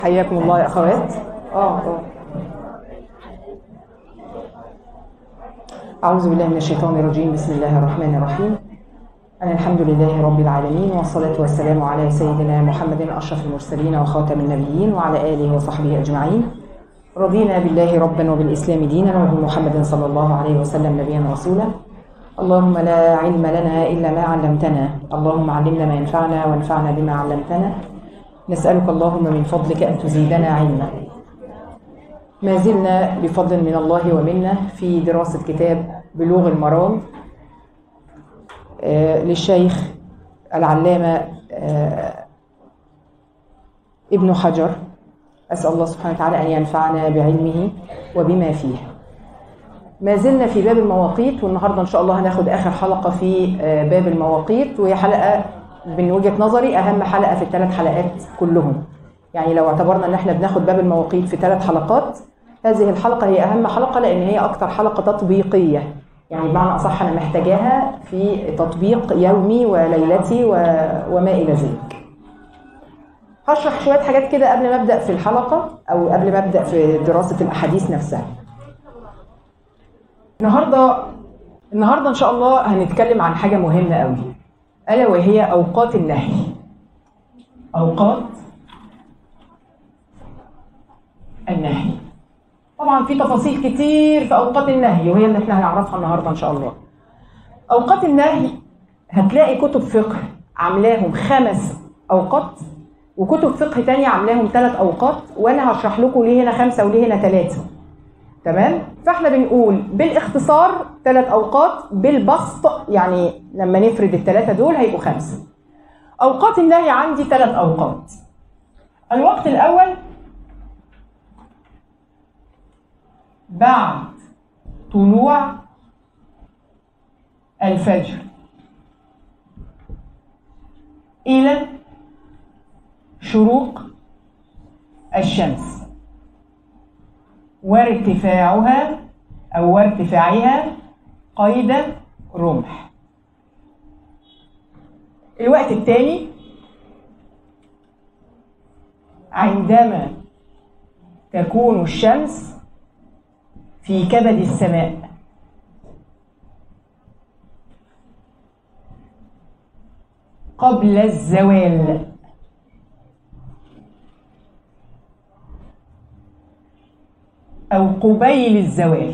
حياكم الله يا اخوات اه اه أعوذ بالله من الشيطان الرجيم بسم الله الرحمن الرحيم أنا الحمد لله رب العالمين والصلاة والسلام على سيدنا محمد أشرف المرسلين وخاتم النبيين وعلى آله وصحبه أجمعين رضينا بالله ربا وبالإسلام دينا وبمحمد صلى الله عليه وسلم نبيا رسولا اللهم لا علم لنا إلا ما علمتنا اللهم علمنا ما ينفعنا وانفعنا بما علمتنا نسألك اللهم من فضلك أن تزيدنا علما ما زلنا بفضل من الله ومنا في دراسة كتاب بلوغ المرام آه، للشيخ العلامة آه، ابن حجر أسأل الله سبحانه وتعالى أن ينفعنا بعلمه وبما فيه ما زلنا في باب المواقيت والنهاردة إن شاء الله هناخد آخر حلقة في آه، باب المواقيت وهي حلقة من وجهة نظري أهم حلقة في الثلاث حلقات كلهم يعني لو اعتبرنا ان احنا بناخد باب المواقيت في ثلاث حلقات هذه الحلقة هي أهم حلقة لأن هي أكثر حلقة تطبيقية يعني بمعنى أصح أنا محتاجاها في تطبيق يومي وليلتي و... وما إلى ذلك هشرح شوية حاجات كده قبل ما أبدأ في الحلقة أو قبل ما أبدأ في دراسة الأحاديث نفسها النهاردة النهاردة إن شاء الله هنتكلم عن حاجة مهمة قوي ألا وهي أوقات النهي أوقات النهي طبعا في تفاصيل كتير في اوقات النهي وهي اللي احنا هنعرفها النهارده ان شاء الله اوقات النهي هتلاقي كتب فقه عاملاهم خمس اوقات وكتب فقه تانية عاملاهم ثلاث اوقات وانا هشرح لكم ليه هنا خمسه وليه هنا ثلاثه تمام فاحنا بنقول بالاختصار ثلاث اوقات بالبسط يعني لما نفرد الثلاثه دول هيبقوا خمسه اوقات النهي عندي ثلاث اوقات الوقت الاول بعد طلوع الفجر إلى شروق الشمس وارتفاعها أو وارتفاعها قيد رمح الوقت الثاني عندما تكون الشمس في كبد السماء قبل الزوال أو قبيل الزوال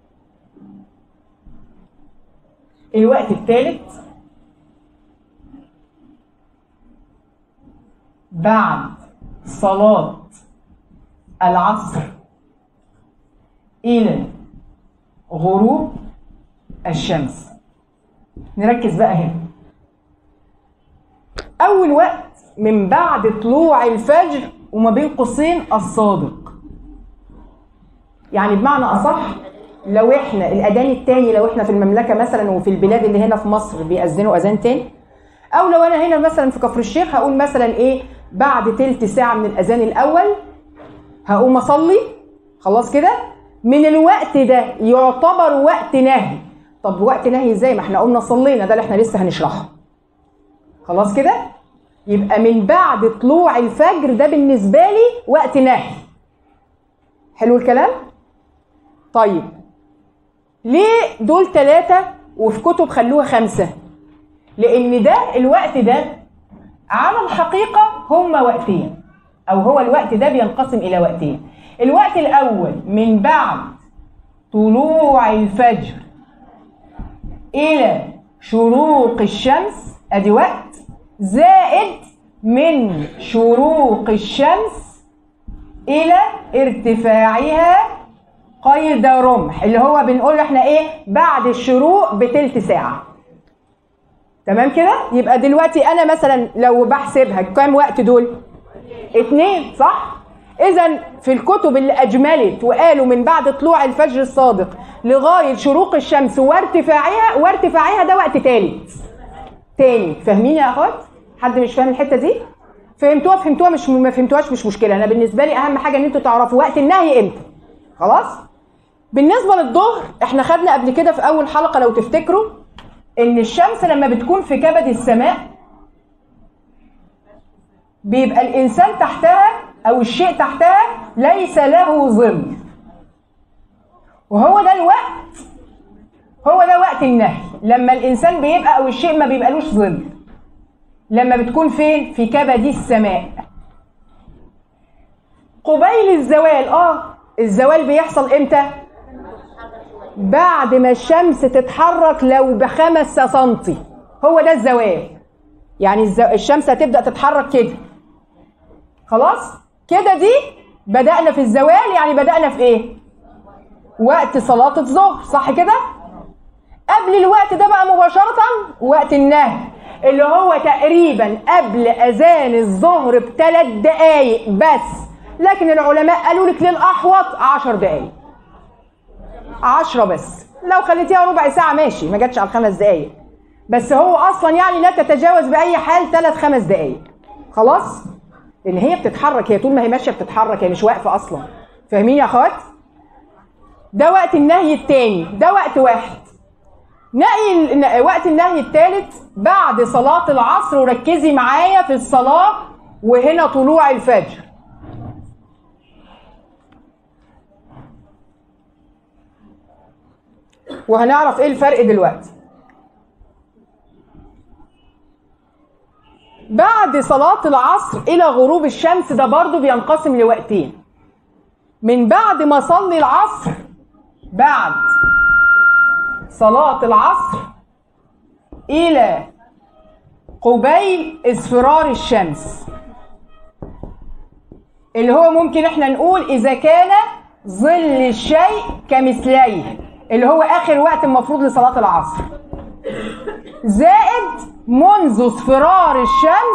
الوقت الثالث بعد صلاة العصر إلى غروب الشمس نركز بقى هنا أول وقت من بعد طلوع الفجر وما بين قوسين الصادق يعني بمعنى أصح لو احنا الأذان التاني لو احنا في المملكة مثلا وفي البلاد اللي هنا في مصر بيأذنوا أذان تاني أو لو أنا هنا مثلا في كفر الشيخ هقول مثلا إيه بعد تلت ساعة من الأذان الأول هقوم أصلي خلاص كده من الوقت ده يعتبر وقت نهي طب وقت نهي ازاي ما احنا قلنا صلينا ده اللي احنا لسه هنشرحه خلاص كده يبقى من بعد طلوع الفجر ده بالنسبه لي وقت نهي حلو الكلام طيب ليه دول ثلاثة وفي كتب خلوها خمسة لأن ده الوقت ده على الحقيقة هما وقتين أو هو الوقت ده بينقسم إلى وقتين الوقت الأول من بعد طلوع الفجر إلى شروق الشمس أدي وقت زائد من شروق الشمس إلى ارتفاعها قيد رمح اللي هو بنقول احنا ايه بعد الشروق بتلت ساعة تمام كده يبقى دلوقتي انا مثلا لو بحسبها كام وقت دول اتنين صح اذا في الكتب اللي اجملت وقالوا من بعد طلوع الفجر الصادق لغايه شروق الشمس وارتفاعها وارتفاعها ده وقت ثالث تاني فاهمين يا اخوات حد مش فاهم الحته دي فهمتوها فهمتوها مش ما فهمتوهاش مش مشكله انا بالنسبه لي اهم حاجه ان انتوا تعرفوا وقت النهي امتى خلاص بالنسبه للظهر احنا خدنا قبل كده في اول حلقه لو تفتكروا ان الشمس لما بتكون في كبد السماء بيبقى الانسان تحتها او الشيء تحتها ليس له ظل وهو ده الوقت هو ده وقت النهي لما الانسان بيبقى او الشيء ما بيبقالوش ظل لما بتكون فين في كبد السماء قبيل الزوال اه الزوال بيحصل امتى بعد ما الشمس تتحرك لو بخمس سنتي هو ده الزوال يعني الزو... الشمس هتبدا تتحرك كده خلاص كده دي بدانا في الزوال يعني بدانا في ايه وقت صلاه الظهر صح كده قبل الوقت ده بقى مباشره وقت النهي اللي هو تقريبا قبل اذان الظهر بثلاث دقايق بس لكن العلماء قالوا لك للاحوط عشر دقايق عشرة بس لو خليتيها ربع ساعة ماشي ما جاتش على الخمس دقايق بس هو أصلا يعني لا تتجاوز بأي حال ثلاث خمس دقايق خلاص؟ لأن هي بتتحرك هي طول ما هي ماشية بتتحرك هي مش واقفة أصلا فاهمين يا أخوات؟ ده وقت النهي التاني ده وقت واحد نهي وقت النهي الثالث بعد صلاة العصر وركزي معايا في الصلاة وهنا طلوع الفجر وهنعرف ايه الفرق دلوقتي بعد صلاة العصر إلى غروب الشمس ده برضو بينقسم لوقتين من بعد ما صلي العصر بعد صلاة العصر إلى قبيل اصفرار الشمس اللي هو ممكن احنا نقول إذا كان ظل الشيء كمثليه اللي هو آخر وقت المفروض لصلاة العصر زائد منذ اصفرار الشمس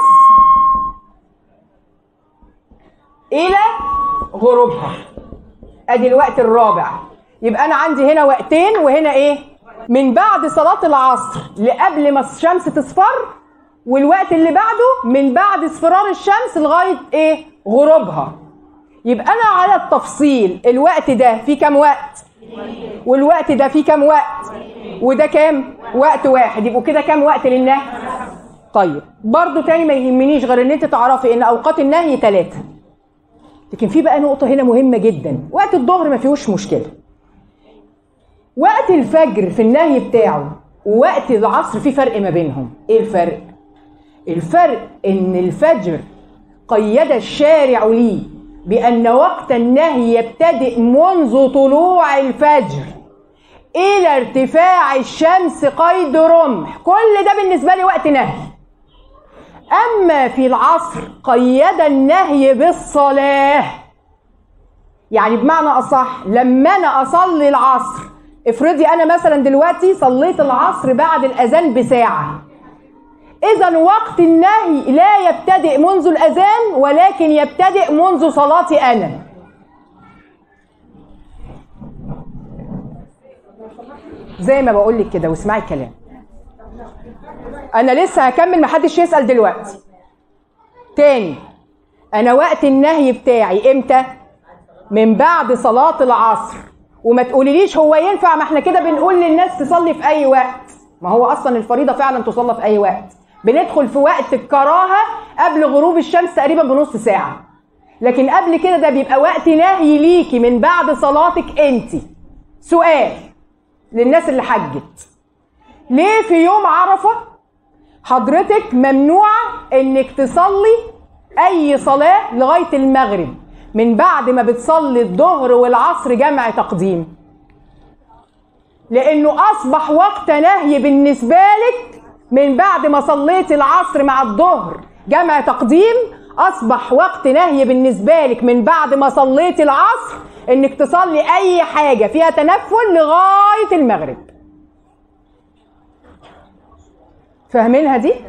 إلى غروبها أدي الوقت الرابع يبقى أنا عندي هنا وقتين وهنا إيه؟ من بعد صلاة العصر لقبل ما الشمس تصفر والوقت اللي بعده من بعد اصفرار الشمس لغاية إيه؟ غروبها يبقى أنا على التفصيل الوقت ده فيه كام وقت؟ والوقت ده فيه كام وقت؟ وده كام؟ وقت واحد يبقوا كده كام وقت للنهي؟ طيب برضو تاني ما يهمنيش غير ان انت تعرفي ان اوقات النهي ثلاثة لكن في بقى نقطة هنا مهمة جدا وقت الظهر ما فيهوش مشكلة وقت الفجر في النهي بتاعه ووقت العصر في فرق ما بينهم ايه الفرق الفرق ان الفجر قيد الشارع لي بان وقت النهي يبتدئ منذ طلوع الفجر الى ارتفاع الشمس قيد رمح كل ده بالنسبه لي وقت نهي اما في العصر قيد النهي بالصلاه يعني بمعنى اصح لما انا اصلي العصر افرضي انا مثلا دلوقتي صليت العصر بعد الاذان بساعه اذا وقت النهي لا يبتدئ منذ الاذان ولكن يبتدئ منذ صلاتي انا زي ما بقول لك كده واسمعي الكلام انا لسه هكمل محدش يسال دلوقتي تاني انا وقت النهي بتاعي امتى من بعد صلاه العصر وما تقوليليش هو ينفع ما احنا كده بنقول للناس تصلي في اي وقت ما هو اصلا الفريضه فعلا تصلى في اي وقت بندخل في وقت الكراهه قبل غروب الشمس تقريبا بنص ساعه لكن قبل كده ده بيبقى وقت نهي ليكي من بعد صلاتك انت سؤال للناس اللي حجت ليه في يوم عرفه حضرتك ممنوعه انك تصلي اي صلاه لغايه المغرب من بعد ما بتصلي الظهر والعصر جمع تقديم لانه اصبح وقت نهي بالنسبه لك من بعد ما صليت العصر مع الظهر جمع تقديم اصبح وقت نهي بالنسبه لك من بعد ما صليت العصر انك تصلي اي حاجه فيها تنفل لغايه المغرب فاهمينها دي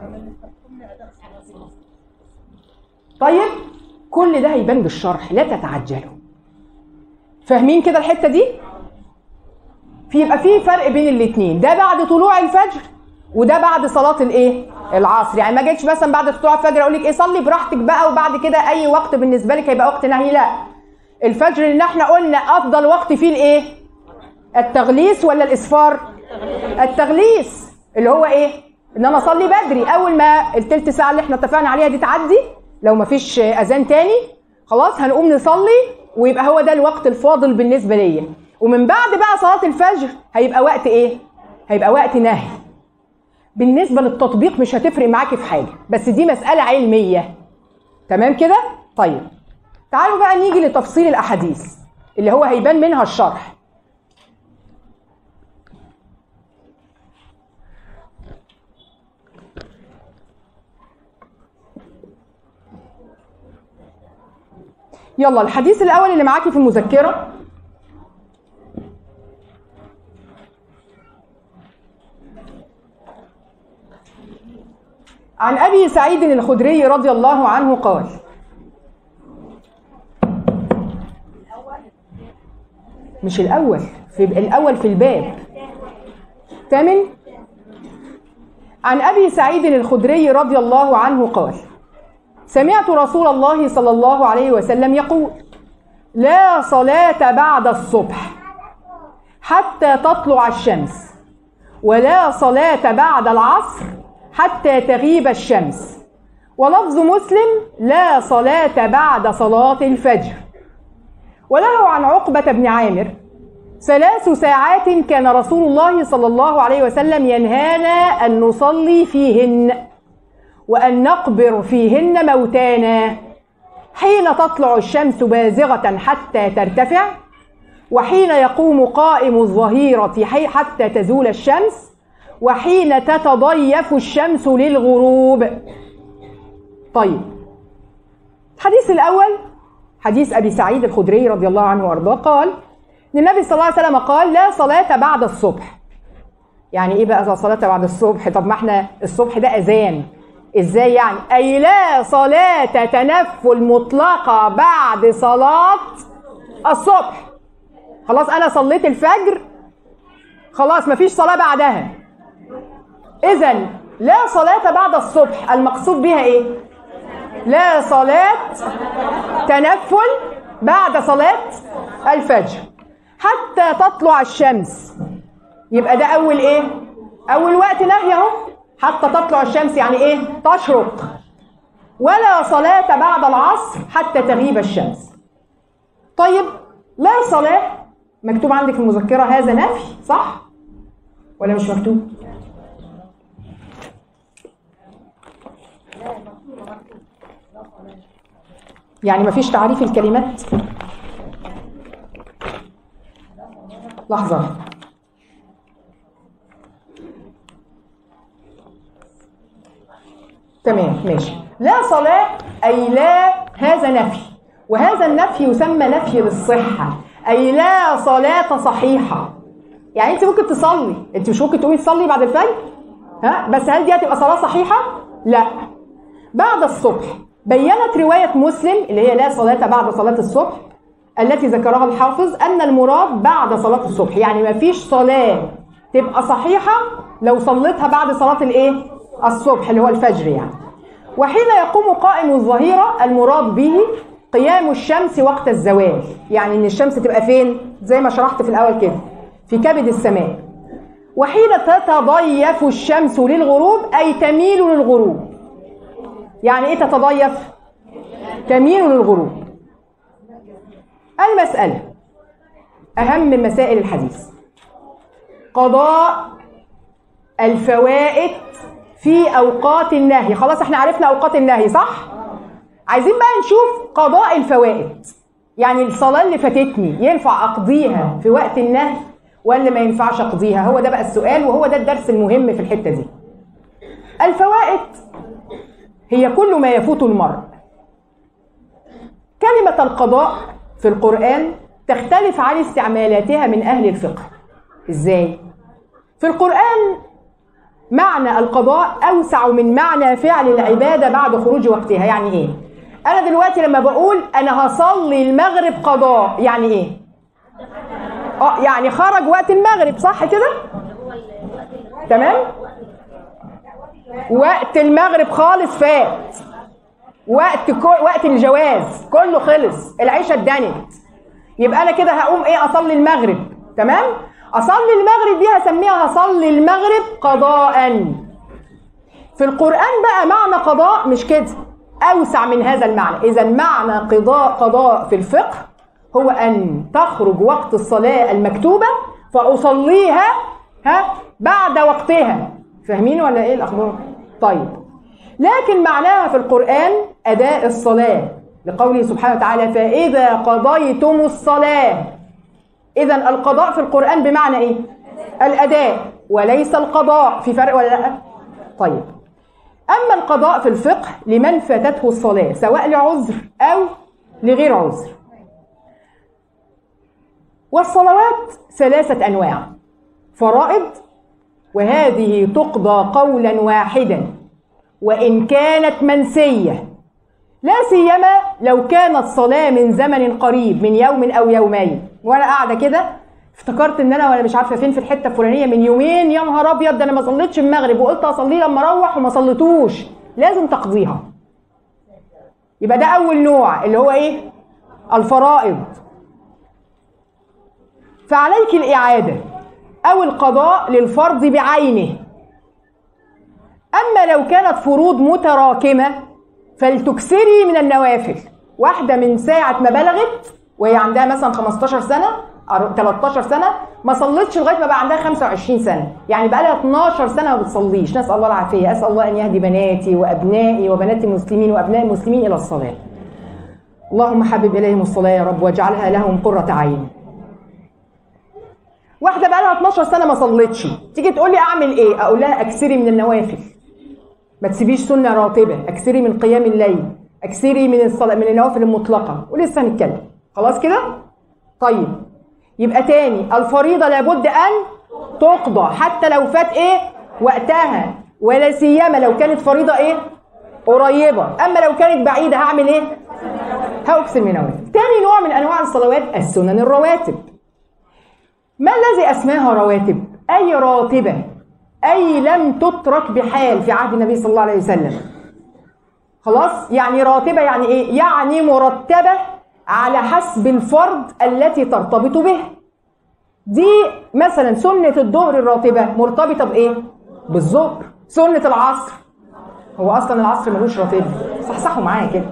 طيب كل ده هيبان بالشرح لا تتعجلوا فاهمين كده الحته دي في يبقى في فرق بين الاثنين ده بعد طلوع الفجر وده بعد صلاه الايه العصر يعني ما جيتش مثلا بعد طلوع الفجر اقول لك ايه صلي براحتك بقى وبعد كده اي وقت بالنسبه لك هيبقى وقت نهي لا الفجر اللي احنا قلنا افضل وقت فيه الايه التغليس ولا الاسفار التغليس اللي هو ايه ان انا اصلي بدري اول ما التلت ساعه اللي احنا اتفقنا عليها دي تعدي لو ما فيش اذان تاني خلاص هنقوم نصلي ويبقى هو ده الوقت الفاضل بالنسبه ليا ومن بعد بقى صلاه الفجر هيبقى وقت ايه هيبقى وقت نهي بالنسبه للتطبيق مش هتفرق معاكي في حاجه بس دي مساله علميه تمام كده طيب تعالوا بقى نيجي لتفصيل الاحاديث اللي هو هيبان منها الشرح يلا الحديث الاول اللي معاكي في المذكره عن ابي سعيد الخدري رضي الله عنه قال مش الاول في الاول في الباب ثامن عن ابي سعيد الخدري رضي الله عنه قال سمعت رسول الله صلى الله عليه وسلم يقول لا صلاة بعد الصبح حتى تطلع الشمس ولا صلاة بعد العصر حتى تغيب الشمس ولفظ مسلم لا صلاة بعد صلاة الفجر وله عن عقبة بن عامر ثلاث ساعات كان رسول الله صلى الله عليه وسلم ينهانا أن نصلي فيهن وأن نقبر فيهن موتانا حين تطلع الشمس بازغة حتى ترتفع وحين يقوم قائم الظهيرة حتى تزول الشمس وحين تتضيف الشمس للغروب طيب الحديث الأول حديث أبي سعيد الخدري رضي الله عنه وأرضاه قال إن النبي صلى الله عليه وسلم قال لا صلاة بعد الصبح يعني إيه بقى صلاة بعد الصبح طب ما احنا الصبح ده أذان ازاي يعني اي لا صلاة تنفل مطلقة بعد صلاة الصبح خلاص انا صليت الفجر خلاص مفيش صلاة بعدها اذا لا صلاة بعد الصبح المقصود بها ايه لا صلاة تنفل بعد صلاة الفجر حتى تطلع الشمس يبقى ده اول ايه اول وقت نهي اهو حتى تطلع الشمس يعني ايه تشرق ولا صلاة بعد العصر حتى تغيب الشمس طيب لا صلاة مكتوب عندك في المذكرة هذا نفي صح ولا مش مكتوب يعني مفيش تعريف الكلمات لحظة تمام ماشي لا صلاة أي لا هذا نفي وهذا النفي يسمى نفي للصحة أي لا صلاة صحيحة يعني أنت ممكن تصلي أنت مش ممكن تقومي تصلي بعد الفجر ها بس هل دي هتبقى صلاة صحيحة؟ لا بعد الصبح بينت رواية مسلم اللي هي لا صلاة بعد صلاة الصبح التي ذكرها الحافظ أن المراد بعد صلاة الصبح يعني ما فيش صلاة تبقى صحيحة لو صليتها بعد صلاة الإيه؟ الصبح اللي هو الفجر يعني وحين يقوم قائم الظهيرة المراد به قيام الشمس وقت الزوال يعني ان الشمس تبقى فين زي ما شرحت في الاول كده في كبد السماء وحين تتضيف الشمس للغروب اي تميل للغروب يعني ايه تتضيف تميل للغروب المسألة أهم مسائل الحديث قضاء الفوائد في اوقات النهي خلاص احنا عرفنا اوقات النهي صح عايزين بقى نشوف قضاء الفوائد يعني الصلاه اللي فاتتني ينفع اقضيها في وقت النهي ولا ما ينفعش اقضيها هو ده بقى السؤال وهو ده الدرس المهم في الحته دي الفوائد هي كل ما يفوت المرء كلمه القضاء في القران تختلف عن استعمالاتها من اهل الفقه ازاي في القران معنى القضاء اوسع من معنى فعل العباده بعد خروج وقتها يعني ايه انا دلوقتي لما بقول انا هصلي المغرب قضاء يعني ايه اه يعني خرج وقت المغرب صح كده تمام وقت المغرب خالص فات وقت كو... وقت الجواز كله خلص العيشه اتدنت يبقى انا كده هقوم ايه اصلي المغرب تمام اصلي المغرب دي هسميها هصلي المغرب قضاء في القران بقى معنى قضاء مش كده أوسع من هذا المعنى إذا معنى قضاء قضاء في الفقه هو أن تخرج وقت الصلاة المكتوبة فأصليها ها بعد وقتها فاهمين ولا إيه الأخبار؟ طيب لكن معناها في القرآن أداء الصلاة لقوله سبحانه وتعالى فإذا قضيتم الصلاة إذا القضاء في القرآن بمعنى إيه؟ الأداء وليس القضاء في فرق ولا لا؟ طيب أما القضاء في الفقه لمن فاتته الصلاة سواء لعذر أو لغير عذر والصلوات ثلاثة أنواع فرائض وهذه تقضى قولا واحدا وإن كانت منسية لا سيما لو كانت صلاة من زمن قريب من يوم أو يومين وأنا قاعدة كده افتكرت ان انا وانا مش عارفه فين في الحته الفلانيه من يومين يا نهار ابيض ده انا ما صليتش المغرب وقلت اصليه لما اروح وما صليتوش لازم تقضيها يبقى ده اول نوع اللي هو ايه الفرائض فعليك الاعاده او القضاء للفرض بعينه اما لو كانت فروض متراكمه فلتكثري من النوافل واحده من ساعه ما بلغت وهي عندها مثلا 15 سنه 13 سنه ما صلتش لغايه ما بقى عندها 25 سنه يعني بقى لها 12 سنه ما بتصليش نسال الله العافيه اسال الله ان يهدي بناتي وابنائي وبنات المسلمين وابناء المسلمين الى الصلاه اللهم حبب اليهم الصلاه يا رب واجعلها لهم قره عين واحده بقى لها 12 سنه ما صلتش تيجي تقول لي اعمل ايه اقول لها اكثري من النوافل ما تسيبيش سنه راتبه اكثري من قيام الليل اكثري من الصلاه من النوافل المطلقه ولسه هنتكلم خلاص كده طيب يبقى تاني الفريضة لابد أن تقضى حتى لو فات إيه وقتها ولا سيما لو كانت فريضة إيه قريبة أما لو كانت بعيدة هعمل إيه هأكثر من نوافل تاني نوع من أنواع الصلوات السنن الرواتب ما الذي أسماها رواتب أي راتبة أي لم تترك بحال في عهد النبي صلى الله عليه وسلم خلاص يعني راتبة يعني إيه يعني مرتبة على حسب الفرض التي ترتبط به دي مثلا سنة الظهر الراتبة مرتبطة بإيه؟ بالظهر سنة العصر هو أصلا العصر ملوش راتبة صحصحوا معايا كده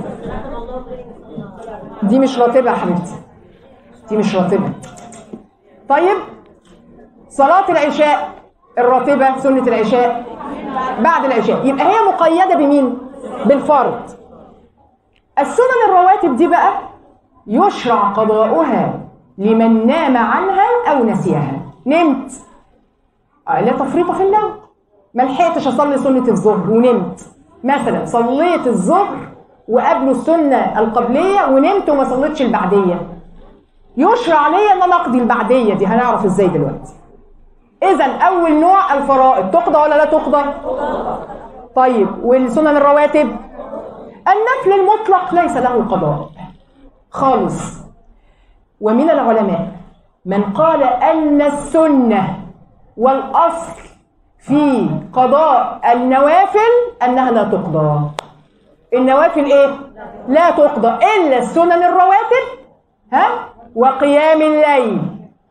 دي مش راتبة يا حبيبتي دي مش راتبة طيب صلاة العشاء الراتبة سنة العشاء بعد العشاء يبقى هي مقيدة بمين؟ بالفرض السنن الرواتب دي بقى يشرع قضاؤها لمن نام عنها او نسيها نمت لا تفريط في النوم ما لحقتش اصلي سنه الظهر ونمت مثلا صليت الظهر وقبله السنه القبليه ونمت وما صليتش البعديه يشرع لي ان انا اقضي البعديه دي هنعرف ازاي دلوقتي اذا اول نوع الفرائض تقضى ولا لا تقضى طيب والسنن الرواتب النفل المطلق ليس له قضاء خالص ومن العلماء من قال أن السنة والأصل في قضاء النوافل أنها لا تقضى النوافل إيه؟ لا تقضى إلا السنن الرواتب ها؟ وقيام الليل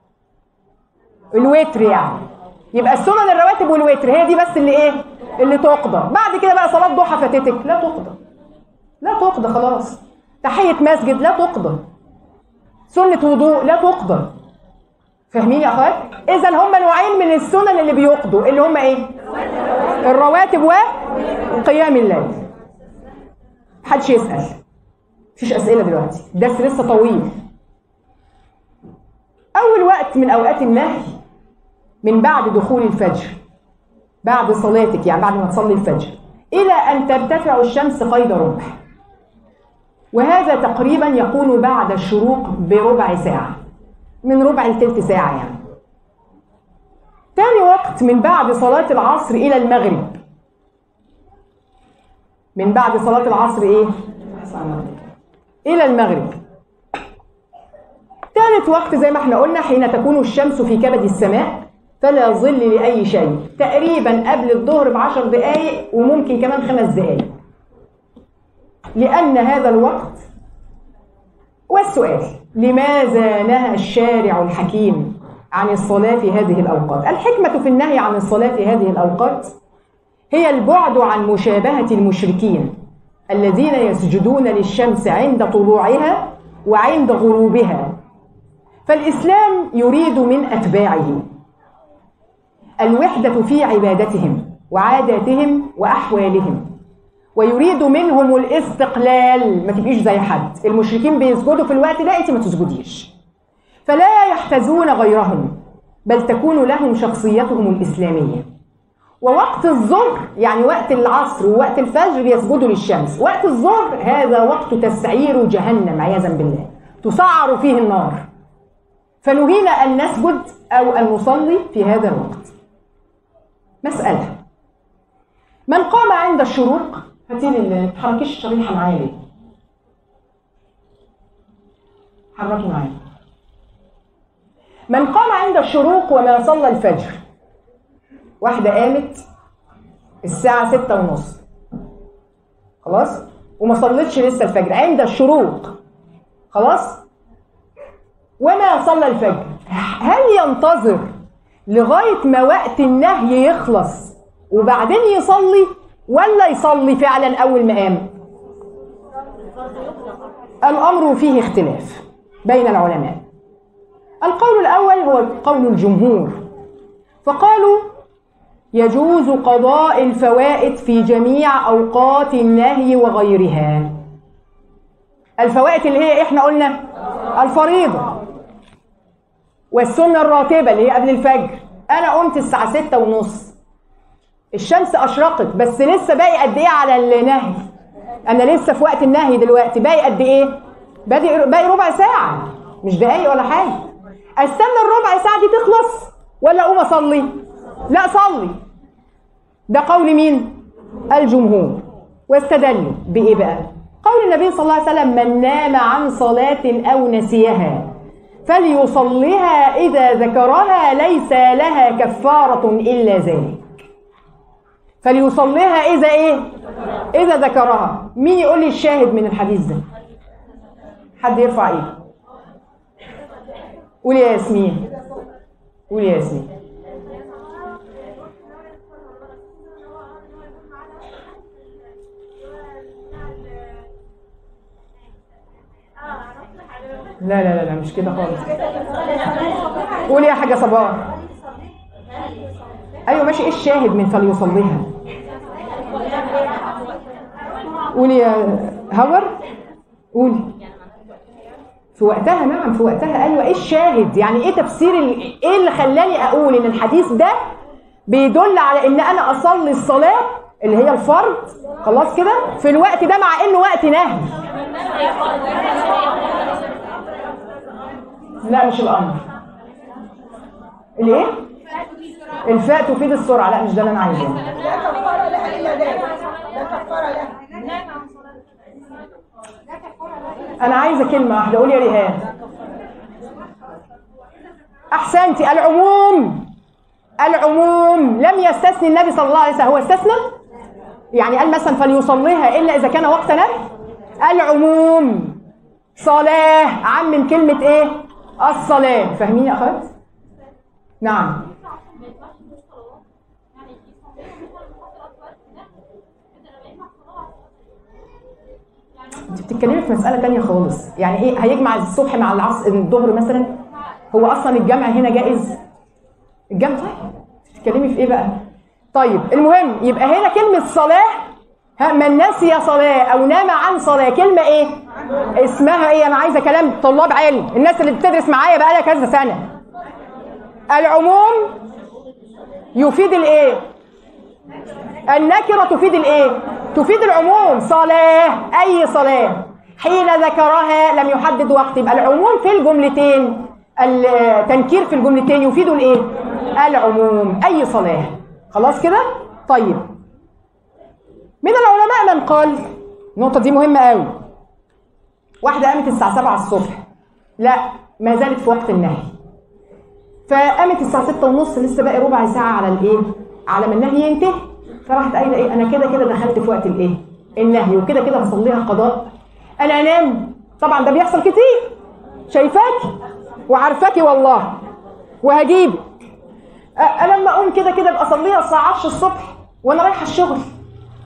الوتر يعني يبقى السنن الرواتب والوتر هي دي بس اللي ايه اللي تقضى بعد كده بقى صلاه ضحى فاتتك لا تقضى لا تقضى خلاص تحية مسجد لا تقضى سنة وضوء لا تقضى فاهمين يا اخوات؟ إذا هم نوعين من السنن اللي بيقضوا اللي هم إيه؟ الرواتب وقيام الليل. محدش يسأل. مفيش أسئلة دلوقتي، الدرس لسه طويل. أول وقت من أوقات النهي من بعد دخول الفجر. بعد صلاتك يعني بعد ما تصلي الفجر. إلى أن ترتفع الشمس قيد رمح. وهذا تقريبا يكون بعد الشروق بربع ساعة من ربع لتلت ساعة يعني تاني وقت من بعد صلاة العصر إلى المغرب من بعد صلاة العصر إيه؟ إلى المغرب ثالث وقت زي ما احنا قلنا حين تكون الشمس في كبد السماء فلا ظل لأي شيء تقريبا قبل الظهر بعشر دقايق وممكن كمان خمس دقايق لأن هذا الوقت والسؤال لماذا نهى الشارع الحكيم عن الصلاة في هذه الأوقات الحكمة في النهي عن الصلاة في هذه الأوقات هي البعد عن مشابهة المشركين الذين يسجدون للشمس عند طلوعها وعند غروبها فالإسلام يريد من أتباعه الوحدة في عبادتهم وعاداتهم وأحوالهم ويريد منهم الاستقلال ما تبقيش زي حد المشركين بيسجدوا في الوقت ده انت ما تسجديش فلا يحتزون غيرهم بل تكون لهم شخصيتهم الإسلامية ووقت الظهر يعني وقت العصر ووقت الفجر يسجدوا للشمس وقت الظهر هذا وقت تسعير جهنم عياذا بالله تسعر فيه النار فنهينا أن نسجد أو أن نصلي في هذا الوقت مسألة من قام عند الشروق هاتي لي ما تحركيش الشريحة معايا ليه؟ حركي معايا من قام عند الشروق وما صلى الفجر واحدة قامت الساعة ستة ونص خلاص وما صلتش لسه الفجر عند الشروق خلاص وما صلى الفجر هل ينتظر لغاية ما وقت النهي يخلص وبعدين يصلي ولا يصلي فعلا أول ما قام الأمر فيه اختلاف بين العلماء القول الأول هو قول الجمهور فقالوا يجوز قضاء الفوائد في جميع أوقات النهي وغيرها الفوائد اللي هي احنا قلنا الفريضة والسنة الراتبة اللي هي قبل الفجر أنا قمت الساعة ستة ونص الشمس أشرقت بس لسه باقي قد إيه على النهي أنا لسه في وقت النهي دلوقتي باقي قد إيه باقي باقي ربع ساعة مش دقايق ولا حاجة استنى الربع ساعة دي تخلص ولا أقوم أصلي لا صلي ده قول مين الجمهور واستدلوا بإيه بقى قول النبي صلى الله عليه وسلم من نام عن صلاة أو نسيها فليصليها إذا ذكرها ليس لها كفارة إلا ذلك فليصليها إذا إيه؟ إذا ذكرها مين يقول لي الشاهد من الحديث ده؟ حد يرفع إيه؟ قولي يا ياسمين قولي يا ياسمين لا لا لا لا مش كده خالص قولي يا حاجه صباح ايوه ماشي ايه الشاهد من فليصليها قولي يا هاور قولي في وقتها نعم في وقتها ايوه ايه الشاهد يعني ايه تفسير ال... ايه اللي خلاني اقول ان الحديث ده بيدل على ان انا اصلي الصلاه اللي هي الفرض خلاص كده في الوقت ده مع انه وقت نهي لا مش الامر الايه الفاء تفيد السرعه لا مش ده اللي انا عايزاه لا كفارة لها إلا ذلك لا كفارة لها انا عايزه كلمه واحده قولي يا ريهان احسنتي العموم العموم لم يستثني النبي صلى الله عليه وسلم هو استثنى يعني قال مثلا فليصليها الا اذا كان وقت نهي العموم صلاه عمم كلمه ايه الصلاه فاهمين يا اخوات نعم انت بتتكلمي في مسألة تانية خالص يعني ايه هيجمع الصبح مع العصر الظهر مثلا هو اصلا الجمع هنا جائز الجمع طيب بتتكلمي في ايه بقى طيب المهم يبقى هنا كلمة صلاة ها من نسي صلاة او نام عن صلاة كلمة ايه اسمها ايه انا عايزة كلام طلاب علم الناس اللي بتدرس معايا بقالها كذا سنة العموم يفيد الايه النكرة تفيد الايه تفيد العموم صلاة أي صلاة حين ذكرها لم يحدد وقت يبقى العموم في الجملتين التنكير في الجملتين يفيد الايه العموم أي صلاة خلاص كده طيب من العلماء من قال النقطة دي مهمة قوي واحدة قامت الساعة 7 الصبح لا ما زالت في وقت النهي فقامت الساعة 6 ونص لسه باقي ربع ساعة على الايه على ما النهي ينتهي فراحت قايله ايه انا كده كده دخلت في وقت الايه النهي وكده كده هصليها قضاء انا انام طبعا ده بيحصل كتير شايفاكي وعارفاكي والله وهجيبك أ- انا لما اقوم كده كده ابقى اصليها الساعه 10 الصبح وانا رايحه الشغل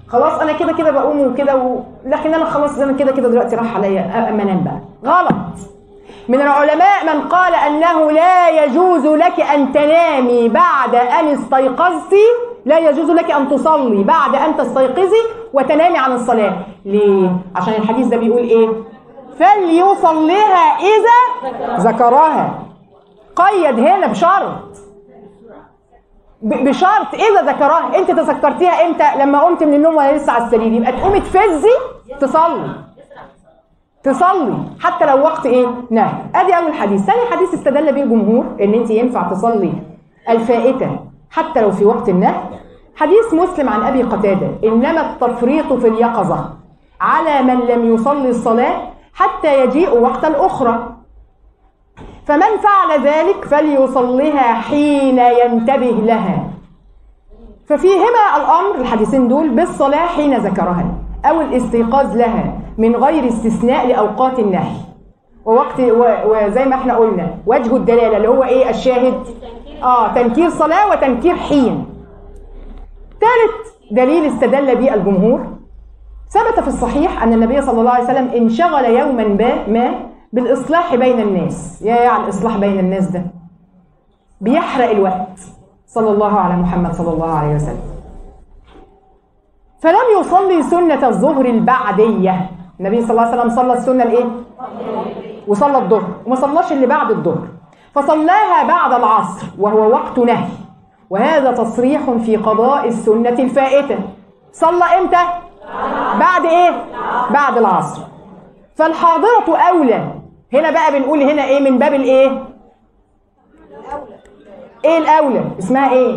خلاص انا كده كده بقوم وكده و... لكن انا خلاص انا كده كده دلوقتي راح عليا اما انام بقى غلط من العلماء من قال انه لا يجوز لك ان تنامي بعد ان استيقظت لا يجوز لك ان تصلي بعد ان تستيقظي وتنامي عن الصلاه ليه عشان الحديث ده بيقول ايه فليصليها اذا ذكرها قيد هنا بشرط ب- بشرط اذا ذكرها انت تذكرتيها امتى لما قمت من النوم ولا لسه على السرير يبقى تقومي تفزي تصلي تصلي حتى لو وقت ايه نهي ادي اول حديث ثاني حديث استدل به الجمهور ان انت ينفع تصلي الفائته حتى لو في وقت النهي حديث مسلم عن ابي قتاده انما التفريط في اليقظه على من لم يصلي الصلاه حتى يجيء وقت الاخرى فمن فعل ذلك فليصليها حين ينتبه لها ففيهما الامر الحديثين دول بالصلاه حين ذكرها او الاستيقاظ لها من غير استثناء لاوقات النهي ووقت و- وزي ما احنا قلنا وجه الدلاله اللي هو ايه الشاهد اه تنكير صلاه وتنكير حين ثالث دليل استدل به الجمهور ثبت في الصحيح أن النبي صلى الله عليه وسلم انشغل يوما با- ما بالإصلاح بين الناس يا يا على الإصلاح بين الناس ده بيحرق الوقت صلى الله على محمد صلى الله عليه وسلم فلم يصلي سنة الظهر البعدية النبي صلى الله عليه وسلم صلى السنة الإيه؟ وصلى الظهر وما صلاش اللي بعد الظهر فصلاها بعد العصر وهو وقت نهي وهذا تصريح في قضاء السنة الفائتة صلى امتى؟ بعد ايه؟ بعد العصر فالحاضرة أولى هنا بقى بنقول هنا ايه من باب الايه؟ ايه الأولى؟ اسمها ايه؟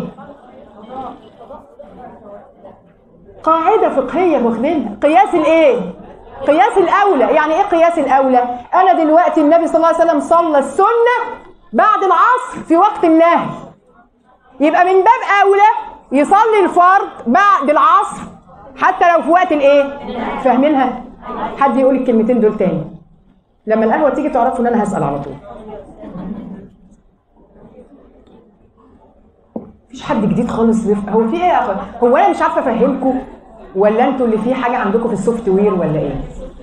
قاعدة فقهية واخدينها قياس الايه؟ قياس الأولى يعني ايه قياس الأولى؟ أنا دلوقتي النبي صلى الله عليه وسلم صلى السنة بعد العصر في وقت النهي يبقى من باب أولى يصلي الفرض بعد العصر حتى لو في وقت الايه؟ فاهمينها؟ حد يقول الكلمتين دول تاني لما القهوة تيجي تعرفوا ان انا هسأل على طول مفيش حد جديد خالص بيف... هو في ايه يا اخوان؟ هو انا مش عارفه افهمكم ولا انتوا اللي في حاجه عندكم في السوفت وير ولا ايه؟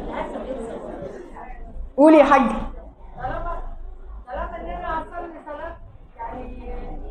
قولي يا حاج طالما طالما ان انا هصلي صلاه يعني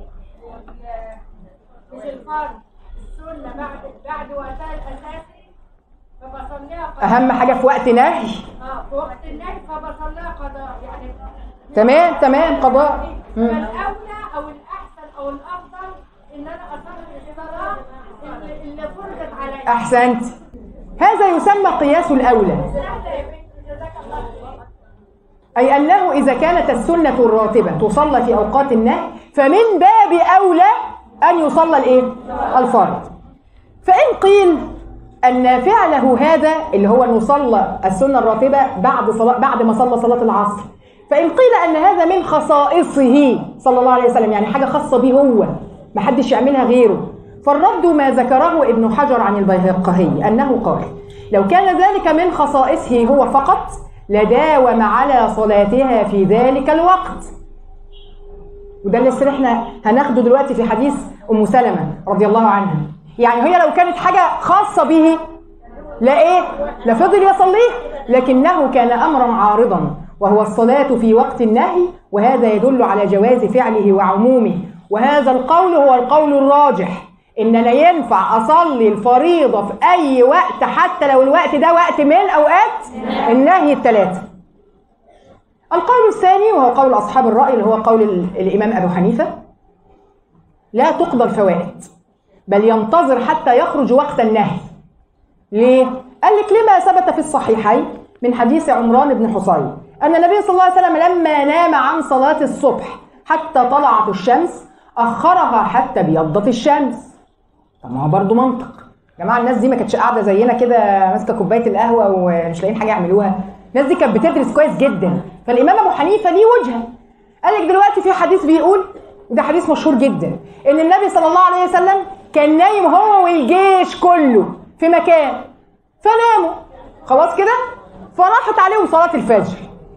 ال- مش الفرض السنه بعد بعد وقتها الاساسي فبصليها قضاء اهم حاجه في وقت نهي اه في وقت النهي فبصليها قضاء يعني تمام تمام قضاء مم. فالاولى او الاحسن او الافضل ان انا اصلي الصلاه اللي- اللي فرضت عليا احسنت هذا يسمى قياس الاولى سهله يا بنتي جزاك الله خير أي أنه إذا كانت السنة الراتبة تصلى في أوقات النهي فمن باب أولى أن يصلى الإيه؟ الفرض. فإن قيل أن فعله هذا اللي هو أن يصلى السنة الراتبة بعد صلاة بعد ما صلى صلاة العصر. فإن قيل أن هذا من خصائصه صلى الله عليه وسلم يعني حاجة خاصة به هو ما حدش يعملها غيره. فالرد ما ذكره ابن حجر عن البيهقي أنه قال لو كان ذلك من خصائصه هو فقط لداوم على صلاتها في ذلك الوقت وده اللي لسه احنا هناخده دلوقتي في حديث ام سلمه رضي الله عنها يعني هي لو كانت حاجه خاصه به لا ايه لا فضل يصليه لكنه كان امرا عارضا وهو الصلاه في وقت النهي وهذا يدل على جواز فعله وعمومه وهذا القول هو القول الراجح ان انا ينفع اصلي الفريضه في اي وقت حتى لو الوقت ده وقت من اوقات النهي الثلاثه القول الثاني وهو قول اصحاب الراي اللي هو قول ال- الامام ابو حنيفه لا تقضى الفوائد بل ينتظر حتى يخرج وقت النهي ليه قال لك لما ثبت في الصحيحين من حديث عمران بن حصين ان النبي صلى الله عليه وسلم لما نام عن صلاه الصبح حتى طلعت الشمس اخرها حتى بيضت الشمس طب ما هو برضه منطق يا جماعه الناس دي ما كانتش قاعده زينا كده ماسكه كوبايه القهوه ومش لاقيين حاجه يعملوها الناس دي كانت بتدرس كويس جدا فالامام ابو حنيفه ليه وجهه قال لك دلوقتي في حديث بيقول وده حديث مشهور جدا ان النبي صلى الله عليه وسلم كان نايم هو والجيش كله في مكان فناموا خلاص كده فراحت عليهم صلاه الفجر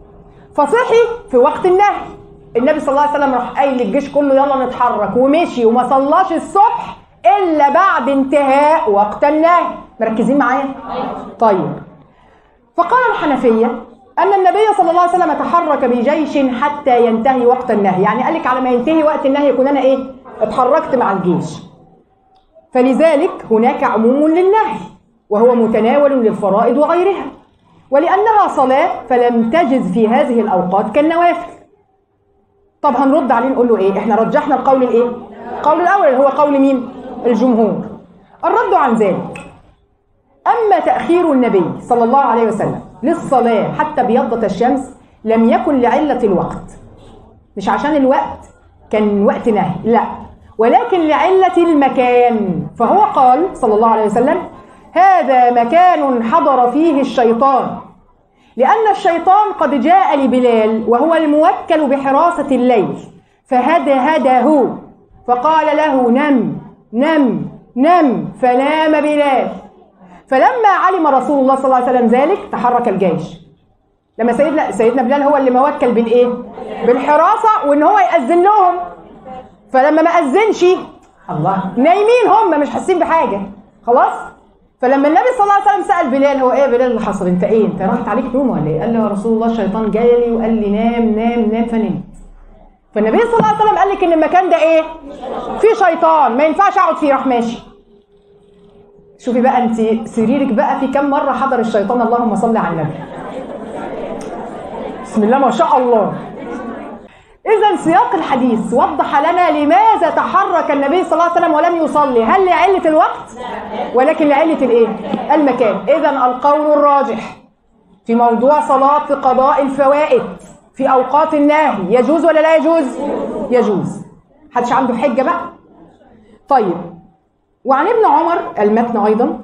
فصحي في وقت النهي النبي صلى الله عليه وسلم راح قايل للجيش كله يلا نتحرك ومشي وما صلاش الصبح الا بعد انتهاء وقت النهي مركزين معايا طيب فقال الحنفية أن النبي صلى الله عليه وسلم تحرك بجيش حتى ينتهي وقت النهي يعني قال لك على ما ينتهي وقت النهي يكون أنا إيه اتحركت مع الجيش فلذلك هناك عموم للنهي وهو متناول للفرائض وغيرها ولأنها صلاة فلم تجز في هذه الأوقات كالنوافل طب هنرد عليه نقول له إيه إحنا رجحنا القول الإيه القول الأول اللي هو قول مين الجمهور الرد عن ذلك أما تأخير النبي صلى الله عليه وسلم للصلاة حتى بيضت الشمس لم يكن لعلة الوقت مش عشان الوقت كان وقت نهي لا ولكن لعلة المكان فهو قال صلى الله عليه وسلم هذا مكان حضر فيه الشيطان لأن الشيطان قد جاء لبلال وهو الموكل بحراسة الليل فهدى هداه فقال له نم نم نم فنام بلال فلما علم رسول الله صلى الله عليه وسلم ذلك تحرك الجيش لما سيدنا سيدنا بلال هو اللي موكل بالايه بالحراسه وان هو ياذن لهم فلما ما اذنش الله نايمين هم مش حاسين بحاجه خلاص فلما النبي صلى الله عليه وسلم سال بلال هو ايه يا بلال اللي حصل انت ايه انت راحت عليك نوم ولا ايه قال له يا رسول الله الشيطان جالي وقال لي نام نام نام فنمت فالنبي صلى الله عليه وسلم قال لك ان المكان ده ايه فيه شيطان ما ينفعش اقعد فيه راح ماشي شوفي بقى انت سريرك بقى في كم مره حضر الشيطان اللهم صل على النبي بسم الله ما شاء الله اذا سياق الحديث وضح لنا لماذا تحرك النبي صلى الله عليه وسلم ولم يصلي هل لعله الوقت ولكن لعله الايه المكان اذا القول الراجح في موضوع صلاه قضاء الفوائد في اوقات النهي يجوز ولا لا يجوز يجوز حدش عنده حجه بقى طيب وعن ابن عمر المتن ايضا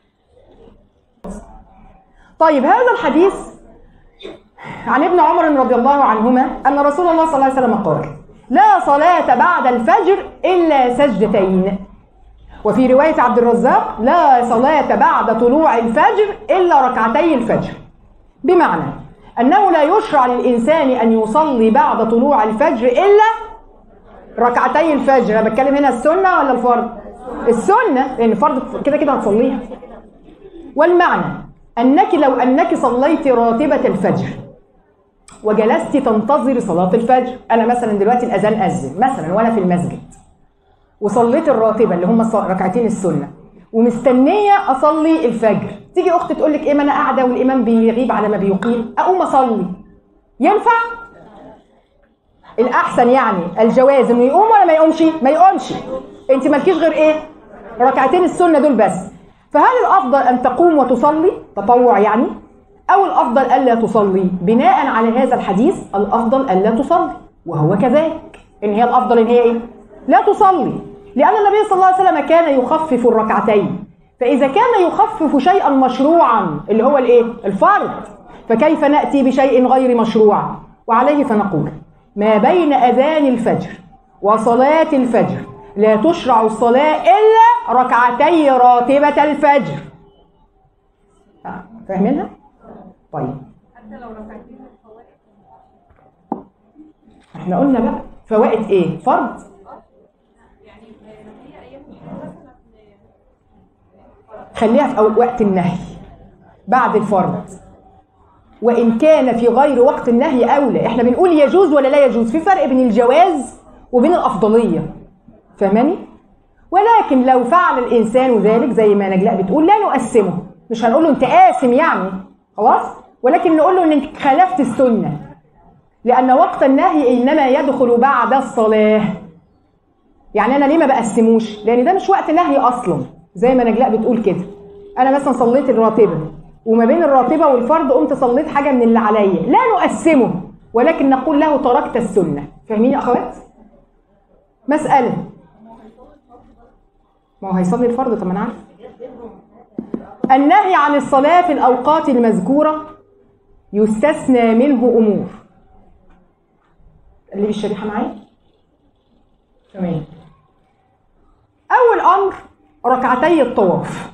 طيب هذا الحديث عن ابن عمر رضي الله عنهما ان رسول الله صلى الله عليه وسلم قال لا صلاة بعد الفجر إلا سجدتين وفي رواية عبد الرزاق لا صلاة بعد طلوع الفجر إلا ركعتي الفجر بمعنى أنه لا يشرع للإنسان أن يصلي بعد طلوع الفجر إلا ركعتي الفجر أنا بتكلم هنا السنة ولا الفرض السنة لأن الفرض كده كده هتصليها والمعنى أنك لو أنك صليت راتبة الفجر وجلست تنتظر صلاة الفجر أنا مثلا دلوقتي الأذان أذن مثلا وأنا في المسجد وصليت الراتبة اللي هم ركعتين السنة ومستنية أصلي الفجر تيجي أختي تقول لك إيه ما أنا قاعدة والإمام بيغيب على ما بيقيم أقوم أصلي ينفع؟ الأحسن يعني الجواز إنه يقوم ولا ما يقومش؟ ما يقومش أنت مالكيش غير إيه؟ ركعتين السنة دول بس فهل الأفضل أن تقوم وتصلي تطوع يعني أو الأفضل ألا تصلي بناء على هذا الحديث الأفضل ألا تصلي وهو كذلك إن هي الأفضل إن هي إيه؟ لا تصلي لأن النبي صلى الله عليه وسلم كان يخفف الركعتين فإذا كان يخفف شيئا مشروعا اللي هو الإيه؟ الفرض فكيف نأتي بشيء غير مشروع وعليه فنقول ما بين أذان الفجر وصلاة الفجر لا تشرع الصلاة إلا ركعتي راتبة الفجر فاهمينها؟ طيب حتى لو ركعتين الفوائد احنا قلنا بقى فوائد ايه؟ فرض يعني هي ايام مثلا خليها في أو- وقت النهي بعد الفرض وإن كان في غير وقت النهي أولى احنا بنقول يجوز ولا لا يجوز في فرق بين الجواز وبين الأفضلية فاهماني؟ ولكن لو فعل الإنسان ذلك زي ما نجلاء بتقول لا نقسمه مش هنقول له أنت آثم يعني خلاص؟ ولكن نقول له أن أنت خالفت السنة لأن وقت النهي إنما يدخل بعد الصلاة يعني انا ليه ما بقسموش لان ده مش وقت نهي اصلا زي ما نجلاء بتقول كده انا مثلا صليت الراتبه وما بين الراتبه والفرض قمت صليت حاجه من اللي عليا لا نقسمه ولكن نقول له تركت السنه فاهمين يا اخوات مساله ما هو هيصلي الفرض طب ما انا عارف النهي عن الصلاه في الاوقات المذكوره يستثنى منه امور اللي بالشريحه معايا تمام أول أمر ركعتي الطواف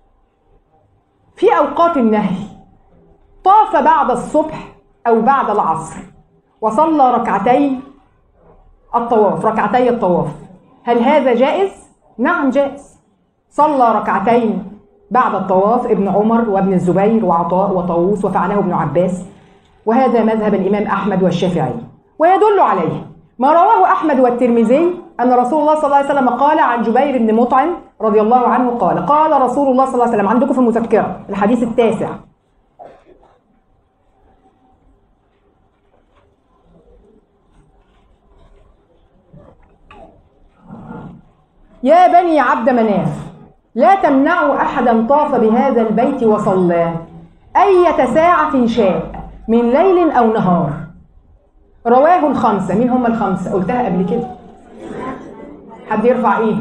في أوقات النهي طاف بعد الصبح أو بعد العصر وصلى ركعتي الطواف ركعتي الطواف هل هذا جائز؟ نعم جائز صلى ركعتين بعد الطواف ابن عمر وابن الزبير وعطاء وطاووس وفعله ابن عباس وهذا مذهب الإمام أحمد والشافعي ويدل عليه ما رواه أحمد والترمذي أن رسول الله صلى الله عليه وسلم قال عن جبير بن مطعم رضي الله عنه قال قال رسول الله صلى الله عليه وسلم عندكم في المذكرة الحديث التاسع يا بني عبد مناف لا تمنعوا أحدا طاف بهذا البيت وصلى أية ساعة شاء من ليل أو نهار رواه الخمسة مين هم الخمسة قلتها قبل كده حد يرفع ايده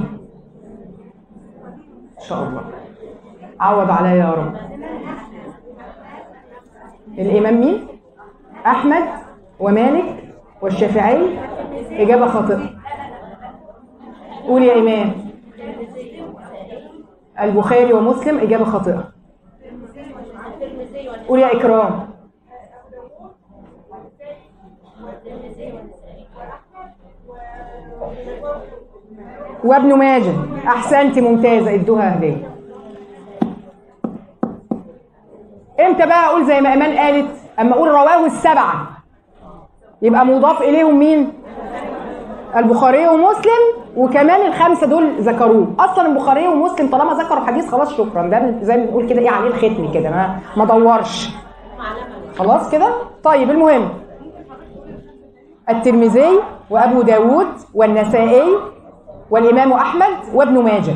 ان شاء الله عوض عليا يا رب الامام مين احمد ومالك والشافعي اجابه خاطئه قول يا امام البخاري ومسلم اجابه خاطئه قول يا اكرام وابن ماجه احسنت ممتازه ادوها هديه امتى بقى اقول زي ما ايمان قالت اما اقول رواه السبعه يبقى مضاف اليهم مين البخاري ومسلم وكمان الخمسه دول ذكروه اصلا البخاري ومسلم طالما ذكروا حديث خلاص شكرا ده زي ما بنقول كده ايه عليه الختم كده ما ما دورش خلاص كده طيب المهم الترمذي وابو داود والنسائي والإمام أحمد وابن ماجه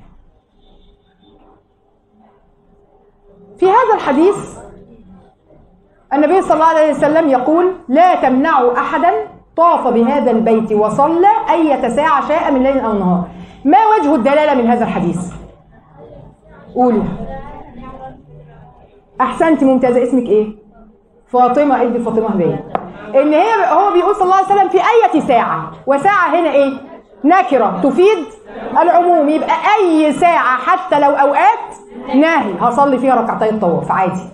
في هذا الحديث النبي صلى الله عليه وسلم يقول لا تمنعوا أحدا طاف بهذا البيت وصلى أية ساعة شاء من ليل أو نهار ما وجه الدلالة من هذا الحديث قولي أحسنت ممتازة اسمك إيه فاطمة ادي فاطمة هدية إن هي هو بيقول صلى الله عليه وسلم في أية ساعة وساعة هنا إيه نكرة تفيد العموم يبقى أي ساعة حتى لو أوقات ناهي هصلي فيها ركعتي الطواف عادي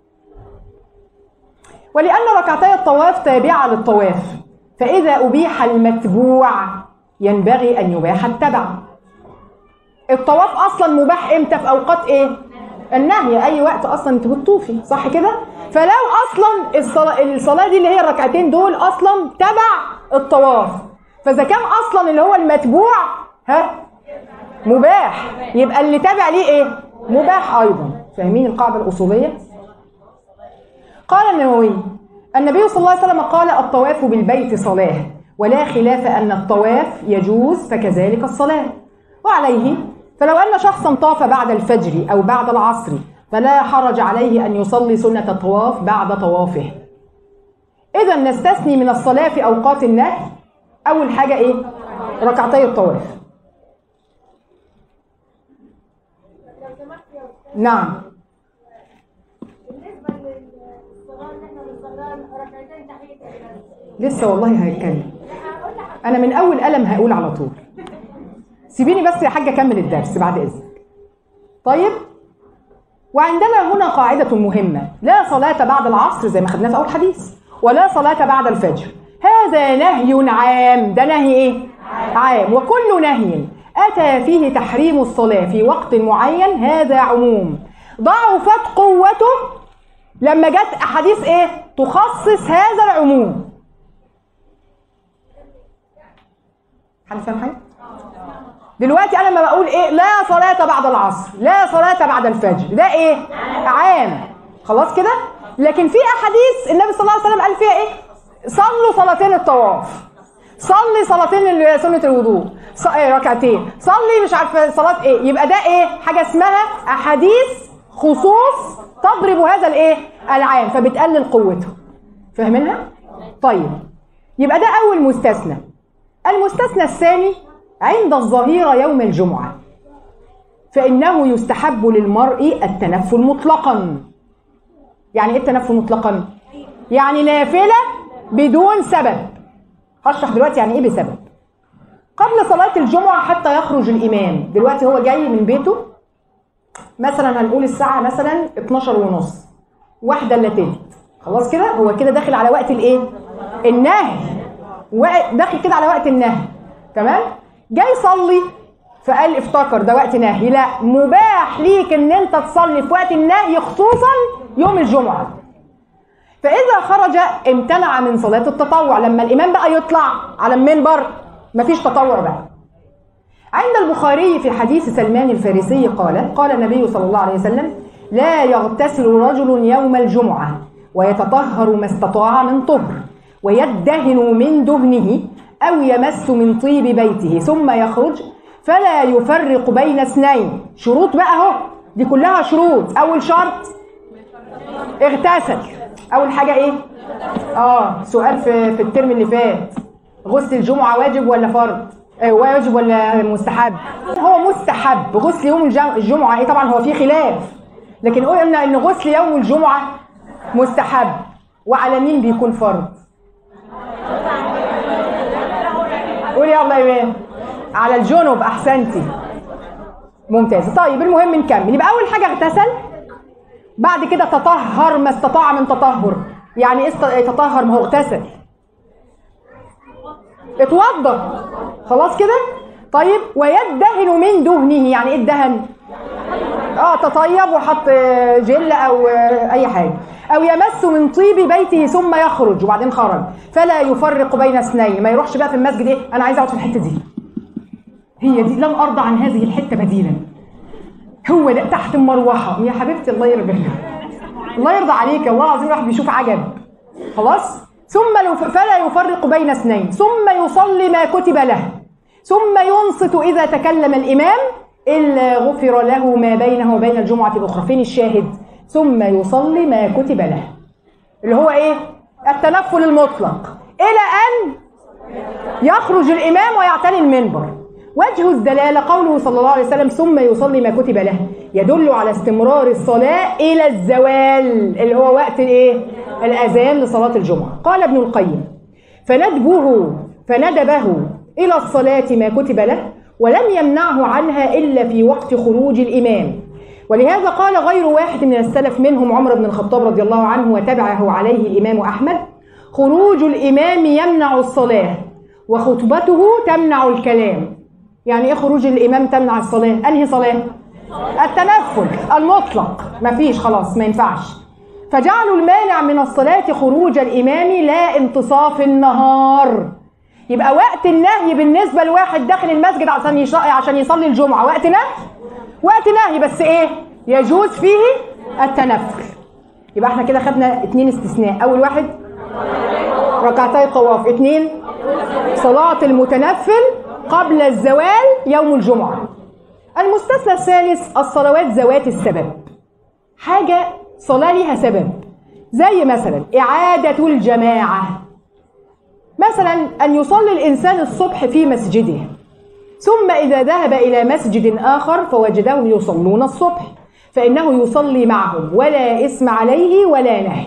ولأن ركعتي الطواف تابعة للطواف فإذا أبيح المتبوع ينبغي أن يباح التبع الطواف أصلا مباح إمتى في أوقات إيه؟ النهي أي وقت أصلا أنت بتطوفي صح كده؟ فلو أصلا الصلاة, الصلاة دي اللي هي الركعتين دول أصلا تبع الطواف فاذا كان اصلا اللي هو المتبوع ها مباح يبقى اللي تابع ليه ايه مباح ايضا فاهمين القاعده الاصوليه قال النووي النبي صلى الله عليه وسلم قال الطواف بالبيت صلاه ولا خلاف ان الطواف يجوز فكذلك الصلاه وعليه فلو ان شخصا طاف بعد الفجر او بعد العصر فلا حرج عليه ان يصلي سنه الطواف بعد طوافه اذا نستثني من الصلاه في اوقات النهي اول حاجه ايه ركعتي الطواف نعم بالنسبه للصلاه اللي احنا بنصليها ركعتين تحيه الإمام. لسه والله هيتكلم هقول لك انا من اول قلم هقول على طول سيبيني بس يا حاجه اكمل الدرس بعد اذنك طيب وعندنا هنا قاعده مهمه لا صلاه بعد العصر زي ما خدناه في اول حديث ولا صلاه بعد الفجر هذا نهي عام ده نهي ايه عام وكل نهي اتى فيه تحريم الصلاه في وقت معين هذا عموم ضعفت قوته لما جت احاديث ايه تخصص هذا العموم حد فاهم حاجه دلوقتي انا لما بقول ايه لا صلاه بعد العصر لا صلاه بعد الفجر ده ايه عام خلاص كده لكن في احاديث النبي صلى الله عليه وسلم قال فيها ايه صلوا صلاتين الطواف صلي صلاتين ال- سنه الوضوء ص- إيه ركعتين صلي مش عارفه صلاه ايه يبقى ده ايه حاجه اسمها احاديث خصوص تضرب هذا الايه العام فبتقلل قوته فاهمينها طيب يبقى ده اول مستثنى المستثنى الثاني عند الظهيرة يوم الجمعة فإنه يستحب للمرء التنفل مطلقا يعني إيه التنفل مطلقا؟ يعني نافلة بدون سبب هشرح دلوقتي يعني إيه بسبب قبل صلاة الجمعة حتى يخرج الإمام دلوقتي هو جاي من بيته مثلا هنقول الساعة مثلا 12 ونص واحدة إلا تلت خلاص كده هو كده داخل على وقت الإيه؟ النهي وقت- داخل كده على وقت النهي تمام جاي يصلي فقال افتكر ده وقت نهي لا مباح ليك ان انت تصلي في وقت النهي خصوصا يوم الجمعه فاذا خرج امتنع من صلاه التطوع لما الامام بقى يطلع على المنبر مفيش تطوع بقى عند البخاري في حديث سلمان الفارسي قال قال النبي صلى الله عليه وسلم لا يغتسل رجل يوم الجمعة ويتطهر ما استطاع من طهر ويدهن من دهنه أو يمس من طيب بيته ثم يخرج فلا يفرق بين اثنين شروط بقى اهو دي كلها شروط أول شرط اغتسل أول حاجة إيه؟ آه سؤال في في الترم اللي فات غسل الجمعة واجب ولا فرض؟ آه، واجب ولا مستحب؟ هو مستحب غسل يوم الجم- الجمعة ايه طبعا هو في خلاف لكن قلنا ان غسل يوم الجمعة مستحب وعلى مين بيكون فرض؟ قولي يلا يا ايمان على الجنب احسنتي ممتاز طيب المهم نكمل يبقى اول حاجه اغتسل بعد كده تطهر ما استطاع من تطهر يعني ايه است- تطهر ما هو اغتسل اتوضى خلاص كده طيب ويدهن من دهنه يعني ايه الدهن اه تطيب وحط آه، جل او آه، اي حاجه او يمس من طيب بيته ثم يخرج وبعدين خرج فلا يفرق بين اثنين ما يروحش بقى في المسجد ايه انا عايز اقعد في الحته دي هي دي لن ارضى عن هذه الحته بديلا هو ده تحت المروحه يا حبيبتي الله يرضى الله يرضى عليك الله العظيم الواحد بيشوف عجب خلاص ثم لو فلا يفرق بين اثنين ثم يصلي ما كتب له ثم ينصت اذا تكلم الامام الا غفر له ما بينه وبين الجمعه الاخرى فين الشاهد ثم يصلي ما كتب له اللي هو ايه التنفل المطلق الى ان يخرج الإمام ويعتني المنبر وجه الدلالة قوله صلى الله عليه وسلم ثم يصلي ما كتب له يدل على استمرار الصلاة إلى الزوال اللي هو وقت الإيه؟ الأذان لصلاة الجمعة قال ابن القيم فندبه فندبه إلى الصلاة ما كتب له ولم يمنعه عنها إلا في وقت خروج الإمام ولهذا قال غير واحد من السلف منهم عمر بن الخطاب رضي الله عنه وتبعه عليه الإمام أحمد خروج الإمام يمنع الصلاة وخطبته تمنع الكلام يعني ايه خروج الامام تمنع الصلاه انهي صلاه التنفل المطلق مفيش خلاص ما ينفعش فجعلوا المانع من الصلاه خروج الامام لا انتصاف النهار يبقى وقت النهي بالنسبه لواحد داخل المسجد عشان يش- عشان يصلي الجمعه وقت نهي وقت نهي بس ايه يجوز فيه التنفل يبقى احنا كده خدنا اتنين استثناء اول واحد ركعتي طواف اتنين صلاة المتنفل قبل الزوال يوم الجمعة المستثنى الثالث الصلوات ذوات السبب حاجة صلاة ليها سبب زي مثلا إعادة الجماعة مثلا أن يصلي الإنسان الصبح في مسجده ثم إذا ذهب إلى مسجد آخر فوجدهم يصلون الصبح فإنه يصلي معهم ولا إثم عليه ولا نهي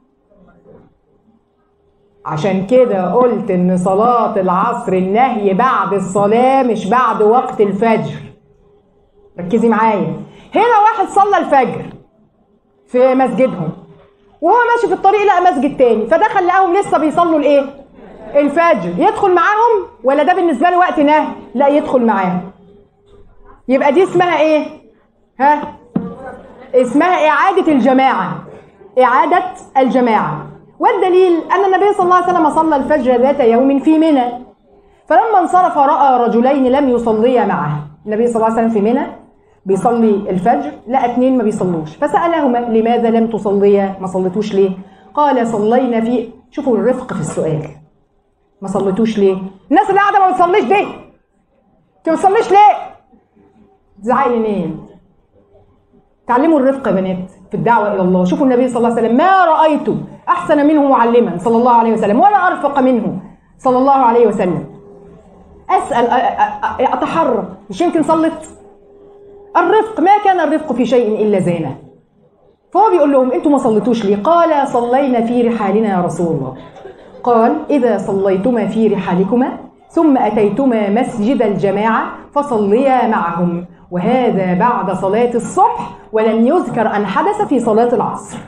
عشان كده قلت ان صلاة العصر النهي بعد الصلاة مش بعد وقت الفجر ركزي معايا هنا واحد صلى الفجر في مسجدهم وهو ماشي في الطريق لقى مسجد تاني فدخل لقاهم لسه بيصلوا الايه الفجر يدخل معاهم ولا ده بالنسبة له وقت نهي لا يدخل معاهم يبقى دي اسمها ايه ها اسمها إعادة الجماعة إعادة الجماعة والدليل أن النبي صلى الله عليه وسلم صلى الفجر ذات يوم في منى فلما انصرف رأى رجلين لم يصليا معه النبي صلى الله عليه وسلم في منى بيصلي الفجر لقى اتنين ما بيصلوش فسألهما لماذا لم تصليا ما صليتوش ليه قال صلينا في شوفوا الرفق في السؤال ما صليتوش ليه الناس اللي قاعده ما بتصليش دي انت ما بتصليش ليه تزعقي منين تعلموا الرفق يا بنات في الدعوة إلى الله شوفوا النبي صلى الله عليه وسلم ما رأيت أحسن منه معلما صلى الله عليه وسلم ولا أرفق منه صلى الله عليه وسلم أسأل أ- أ- أ- أتحرى مش يمكن صلت الرفق ما كان الرفق في شيء إلا زانه فهو بيقول لهم انتوا ما صليتوش ليه قال صلينا في رحالنا يا رسول الله قال إذا صليتما في رحالكما ثم أتيتما مسجد الجماعة فصليا معهم وهذا بعد صلاة الصبح ولم يذكر أن حدث في صلاة العصر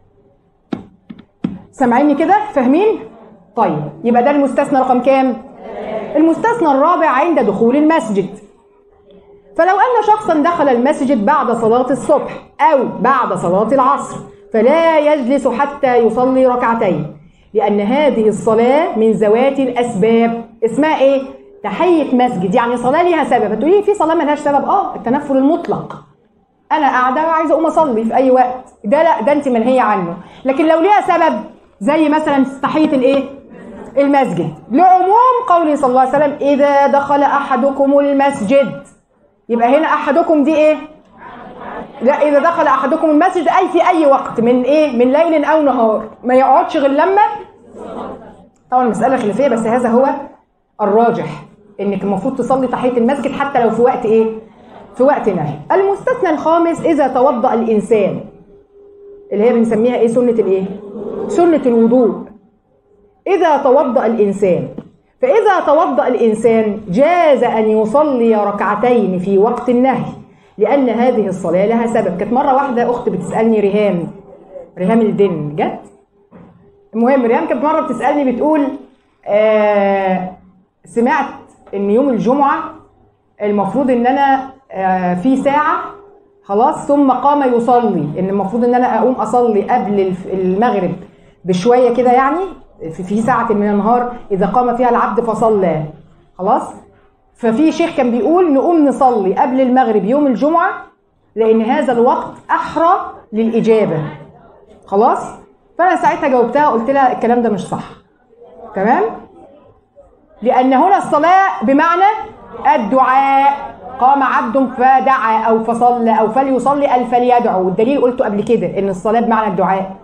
سامعيني كده فاهمين طيب يبقى ده المستثنى رقم كام المستثنى الرابع عند دخول المسجد فلو أن شخصا دخل المسجد بعد صلاة الصبح أو بعد صلاة العصر فلا يجلس حتى يصلي ركعتين لأن هذه الصلاة من ذوات الأسباب اسمها إيه؟ تحية مسجد يعني صلاة ليها سبب هتقولي في صلاة ملهاش سبب اه التنفل المطلق أنا قاعدة وعايزة أقوم أصلي في أي وقت ده لا ده أنت منهية عنه لكن لو ليها سبب زي مثلا تحية الإيه؟ المسجد لعموم قوله صلى الله عليه وسلم إذا دخل أحدكم المسجد يبقى هنا أحدكم دي إيه؟ لا إذا دخل أحدكم المسجد أي في أي وقت من إيه؟ من ليل أو نهار ما يقعدش غير لما طبعا المسألة خلافية بس هذا هو الراجح إنك المفروض تصلي تحية المسجد حتى لو في وقت إيه؟ في وقت نهي المستثنى الخامس إذا توضأ الإنسان اللي هي بنسميها إيه سنة الإيه؟ سنة الوضوء إذا توضأ الإنسان فإذا توضأ الإنسان جاز أن يصلي ركعتين في وقت النهي لأن هذه الصلاة لها سبب كانت مرة واحدة أخت بتسألني ريهام ريهام الدن جت المهم ريهام كانت مرة بتسألني بتقول آه سمعت إن يوم الجمعة المفروض إن أنا آه في ساعة خلاص ثم قام يصلي إن المفروض إن أنا أقوم أصلي قبل الف- المغرب بشوية كده يعني في في ساعة من النهار إذا قام فيها العبد فصلى خلاص ففي شيخ كان بيقول نقوم نصلي قبل المغرب يوم الجمعة لأن هذا الوقت أحرى للإجابة خلاص فأنا ساعتها جاوبتها قلت لها الكلام ده مش صح تمام لأن هنا الصلاة بمعنى الدعاء قام عبد فدعا أو فصلى أو فليصلي أو فليدعو والدليل قلته قبل كده إن الصلاة بمعنى الدعاء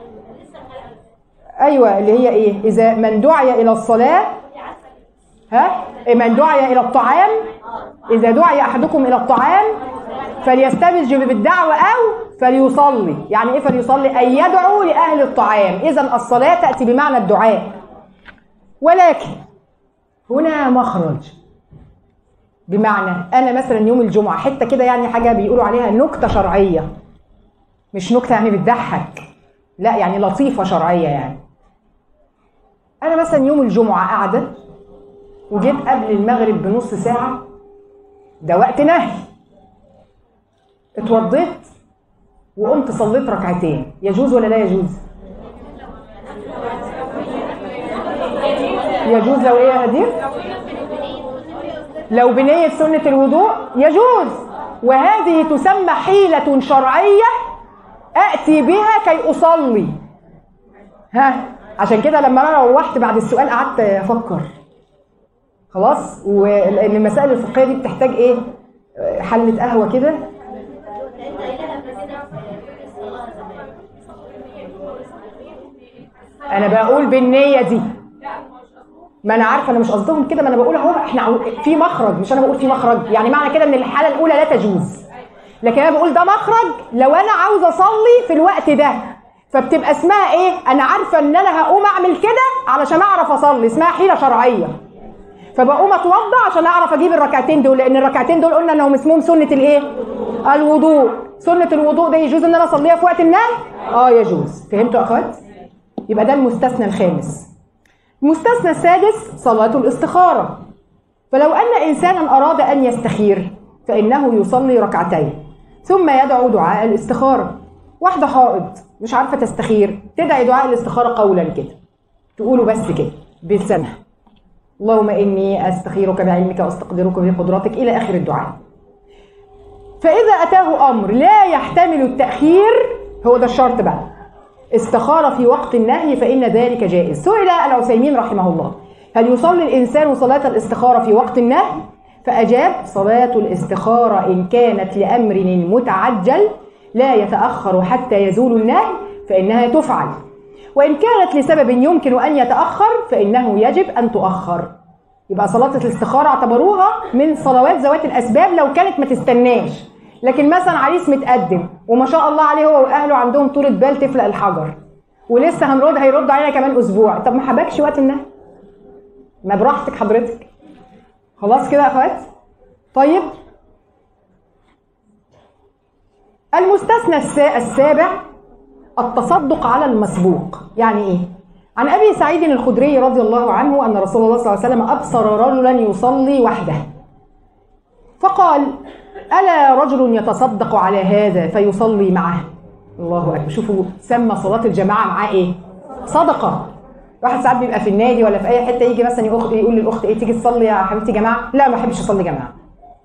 ايوه اللي هي ايه اذا من دعي الى الصلاه ها من دعي الى الطعام اذا دعي احدكم الى الطعام فليستبج بالدعوه او فليصلي يعني ايه فليصلي اي يدعو لاهل الطعام اذا الصلاه تاتي بمعنى الدعاء ولكن هنا مخرج بمعنى انا مثلا يوم الجمعه حته كده يعني حاجه بيقولوا عليها نكته شرعيه مش نكته يعني بتضحك لا يعني لطيفه شرعيه يعني انا مثلا يوم الجمعه قاعده وجيت قبل المغرب بنص ساعه ده وقت نهي اتوضيت وقمت صليت ركعتين يجوز ولا لا يجوز يجوز لو ايه يا هدير لو بنية سنة الوضوء يجوز وهذه تسمى حيلة شرعية أتي بها كي أصلي ها عشان كده لما انا روحت بعد السؤال قعدت افكر خلاص ولان المسائل الفقهيه دي بتحتاج ايه حله قهوه كده انا بقول بالنيه دي ما انا عارفه انا مش قصدهم كده ما انا بقول اهو احنا عاو- في مخرج مش انا بقول في مخرج يعني معنى كده ان الحاله الاولى لا تجوز لكن انا بقول ده مخرج لو انا عاوزه اصلي في الوقت ده فبتبقى اسمها ايه انا عارفه ان انا هقوم اعمل كده علشان اعرف اصلي اسمها حيله شرعيه فبقوم اتوضى عشان اعرف اجيب الركعتين دول لان الركعتين دول قلنا انهم اسمهم سنه الايه الوضوء سنه الوضوء ده يجوز ان انا اصليها في وقت النهي اه يجوز فهمتوا يا اخوات يبقى ده المستثنى الخامس المستثنى السادس صلاه الاستخاره فلو ان انسانا اراد ان يستخير فانه يصلي ركعتين ثم يدعو دعاء الاستخاره واحده حائض مش عارفه تستخير تدعي دعاء الاستخاره قولا كده تقوله بس كده بلسانها اللهم اني استخيرك بعلمك واستقدرك بقدرتك الى اخر الدعاء فاذا اتاه امر لا يحتمل التاخير هو ده الشرط بقى استخار في وقت النهي فان ذلك جائز سئل العثيمين رحمه الله هل يصلي الانسان صلاه الاستخاره في وقت النهي فاجاب صلاه الاستخاره ان كانت لامر متعجل لا يتاخر حتى يزول النهي فانها تفعل وإن كانت لسبب يمكن أن يتأخر فإنه يجب أن تؤخر يبقى صلاة الاستخارة اعتبروها من صلوات ذوات الأسباب لو كانت ما تستناش لكن مثلا عريس متقدم وما شاء الله عليه هو وأهله عندهم طولة بال تفلق الحجر ولسه هنرد هيرد علينا كمان أسبوع طب ما حبكش وقت النهي ما براحتك حضرتك خلاص كده يا أخوات طيب المستثنى السا- السابع التصدق على المسبوق يعني ايه عن ابي سعيد الخدري رضي الله عنه ان رسول الله صلى الله عليه وسلم ابصر رجلا يصلي وحده فقال ألا رجل يتصدق على هذا فيصلي معه الله أكبر شوفوا سمى صلاة الجماعة معاه إيه صدقة واحد ساعات بيبقى في النادي ولا في أي حتة يجي مثلا يقول يقول للأخت إيه تيجي تصلي يا حبيبتي جماعة لا ما بحبش أصلي جماعة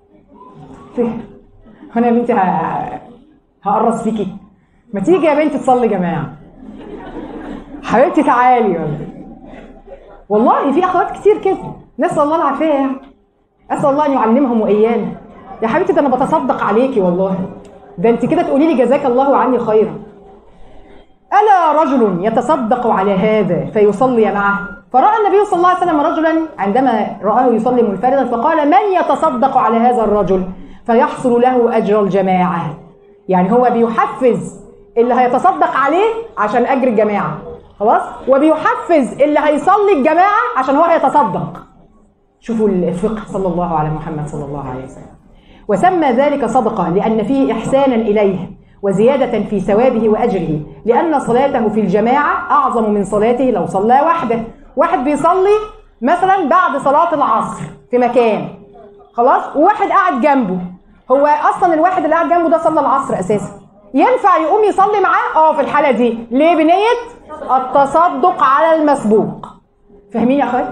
أنا يا بنتي ه- هقرص فيكي ما تيجي يا بنتي تصلي جماعة حبيبتي تعالي والله في اخوات كتير كده نسال الله العافيه يعني اسال الله ان يعلمهم وايانا يا حبيبتي ده انا بتصدق عليكي والله ده انت كده تقولي لي جزاك الله عني خيرا الا رجل يتصدق على هذا فيصلي معه فراى النبي صلى الله عليه وسلم رجلا عندما راه يصلي منفردا فقال من يتصدق على هذا الرجل فيحصل له اجر الجماعه يعني هو بيحفز اللي هيتصدق عليه عشان اجر الجماعه خلاص وبيحفز اللي هيصلي الجماعه عشان هو هيتصدق شوفوا الفقه صلى الله على محمد صلى الله عليه وسلم وسمى ذلك صدقه لان فيه احسانا اليه وزياده في ثوابه واجره لان صلاته في الجماعه اعظم من صلاته لو صلى وحده واحد بيصلي مثلا بعد صلاه العصر في مكان خلاص وواحد قاعد جنبه هو اصلا الواحد اللي قاعد جنبه ده صلى العصر اساسا ينفع يقوم يصلي معاه اه في الحاله دي ليه بنيه التصدق على المسبوق فاهمين يا اخوات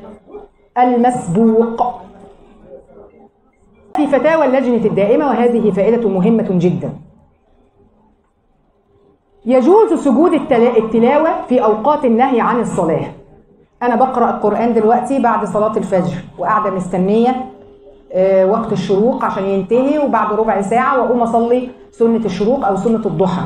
المسبوق في فتاوى اللجنه الدائمه وهذه فائده مهمه جدا يجوز سجود التلا- التلاوه في اوقات النهي عن الصلاه انا بقرا القران دلوقتي بعد صلاه الفجر وقاعده مستنيه آه، وقت الشروق عشان ينتهي وبعد ربع ساعة وأقوم أصلي سنة الشروق أو سنة الضحى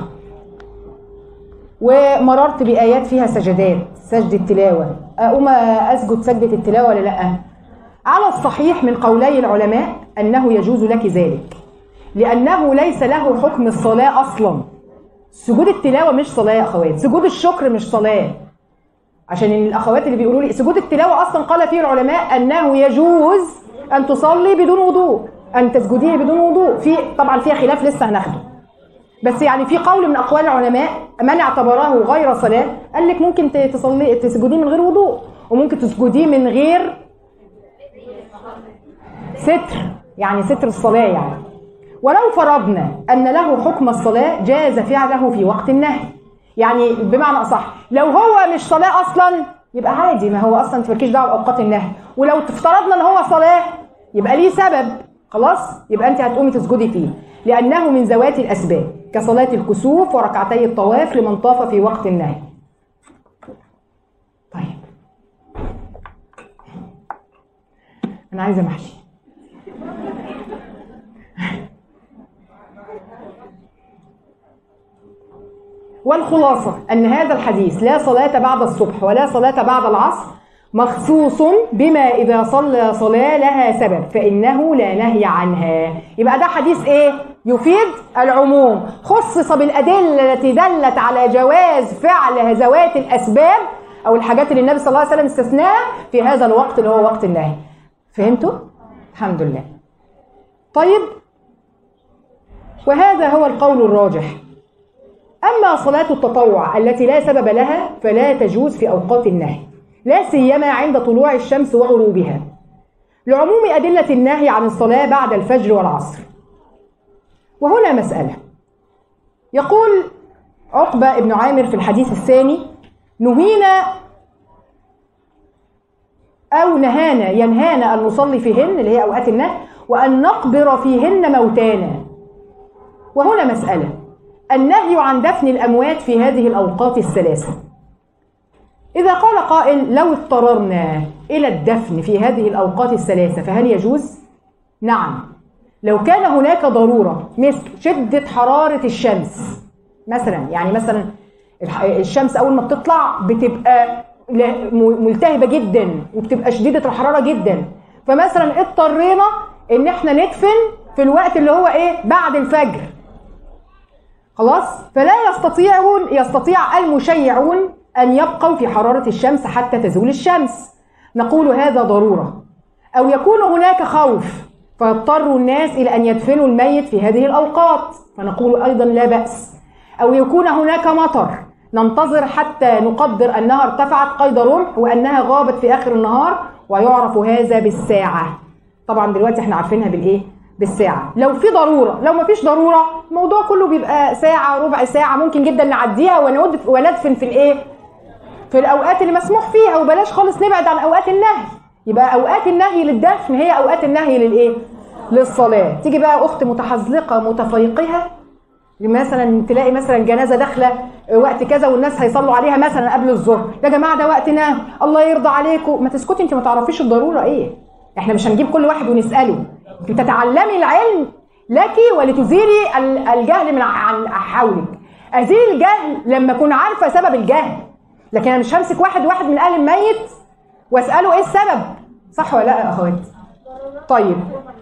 ومررت بآيات فيها سجدات سجدة تلاوة أقوم أسجد سجدة التلاوة ولا لأ على الصحيح من قولي العلماء أنه يجوز لك ذلك لأنه ليس له حكم الصلاة أصلا سجود التلاوة مش صلاة يا أخوات سجود الشكر مش صلاة عشان الأخوات اللي بيقولوا لي سجود التلاوة أصلا قال فيه العلماء أنه يجوز أن تصلي بدون وضوء أن تسجدي بدون وضوء في طبعا فيها خلاف لسه هناخده بس يعني في قول من اقوال العلماء من اعتبره غير صلاه قال لك ممكن ت- تصلي تسجديه من غير وضوء وممكن تسجديه من غير ستر يعني ستر الصلاه يعني ولو فرضنا ان له حكم الصلاه جاز فعله في وقت النهي يعني بمعنى اصح لو هو مش صلاه اصلا يبقى عادي ما هو اصلا انت مالكيش دعوه باوقات النهي ولو افترضنا ان هو صلاه يبقى ليه سبب خلاص يبقى انت هتقومي تسجدي فيه لانه من ذوات الاسباب كصلاه الكسوف وركعتي الطواف لمن طاف في وقت النهي طيب انا عايزه محشي والخلاصة أن هذا الحديث لا صلاة بعد الصبح ولا صلاة بعد العصر مخصوص بما إذا صلى صلاة لها سبب فإنه لا نهي عنها يبقى ده حديث إيه؟ يفيد العموم خصص بالأدلة التي دلت على جواز فعل ذوات الأسباب أو الحاجات اللي النبي صلى الله عليه وسلم استثناها في هذا الوقت اللي هو وقت النهي فهمتوا؟ الحمد لله طيب وهذا هو القول الراجح أما صلاة التطوع التي لا سبب لها فلا تجوز في أوقات النهي لا سيما عند طلوع الشمس وغروبها لعموم أدلة النهي عن الصلاة بعد الفجر والعصر وهنا مسألة يقول عقبة بن عامر في الحديث الثاني نهينا أو نهانا ينهانا أن نصلي فيهن اللي هي أوقات النهي وأن نقبر فيهن موتانا وهنا مسألة النهي عن دفن الأموات في هذه الأوقات الثلاثة إذا قال قائل لو اضطررنا إلى الدفن في هذه الأوقات الثلاثة فهل يجوز؟ نعم لو كان هناك ضرورة مثل شدة حرارة الشمس مثلا يعني مثلا الح- الشمس أول ما بتطلع بتبقى ل- م- ملتهبة جدا وبتبقى شديدة الحرارة جدا فمثلا اضطرينا إن احنا ندفن في الوقت اللي هو إيه بعد الفجر خلاص فلا يستطيعون يستطيع المشيعون أن يبقوا في حرارة الشمس حتى تزول الشمس نقول هذا ضرورة أو يكون هناك خوف فيضطر الناس إلى أن يدفنوا الميت في هذه الأوقات فنقول أيضا لا بأس أو يكون هناك مطر ننتظر حتى نقدر أنها ارتفعت قيد رمح وأنها غابت في آخر النهار ويعرف هذا بالساعة طبعا دلوقتي احنا عارفينها بالإيه؟ بالساعة لو في ضرورة لو ما فيش ضرورة الموضوع كله بيبقى ساعة ربع ساعة ممكن جدا نعديها وندف- وندفن في الايه في الاوقات اللي مسموح فيها وبلاش خالص نبعد عن اوقات النهي يبقى اوقات النهي للدفن هي اوقات النهي للايه للصلاة تيجي بقى اخت متحزلقة متفيقهة مثلا تلاقي مثلا جنازه داخله وقت كذا والناس هيصلوا عليها مثلا قبل الظهر يا جماعه ده وقتنا الله يرضى عليكم ما تسكتي انت ما تعرفيش الضروره ايه احنا مش هنجيب كل واحد ونساله انت تتعلمي العلم لك ولتزيلي ال- الجهل من عن حولك ازيل الجهل لما اكون عارفه سبب الجهل لكن انا مش همسك واحد واحد من اهل الميت واساله ايه السبب صح ولا لا يا اخواتي طيب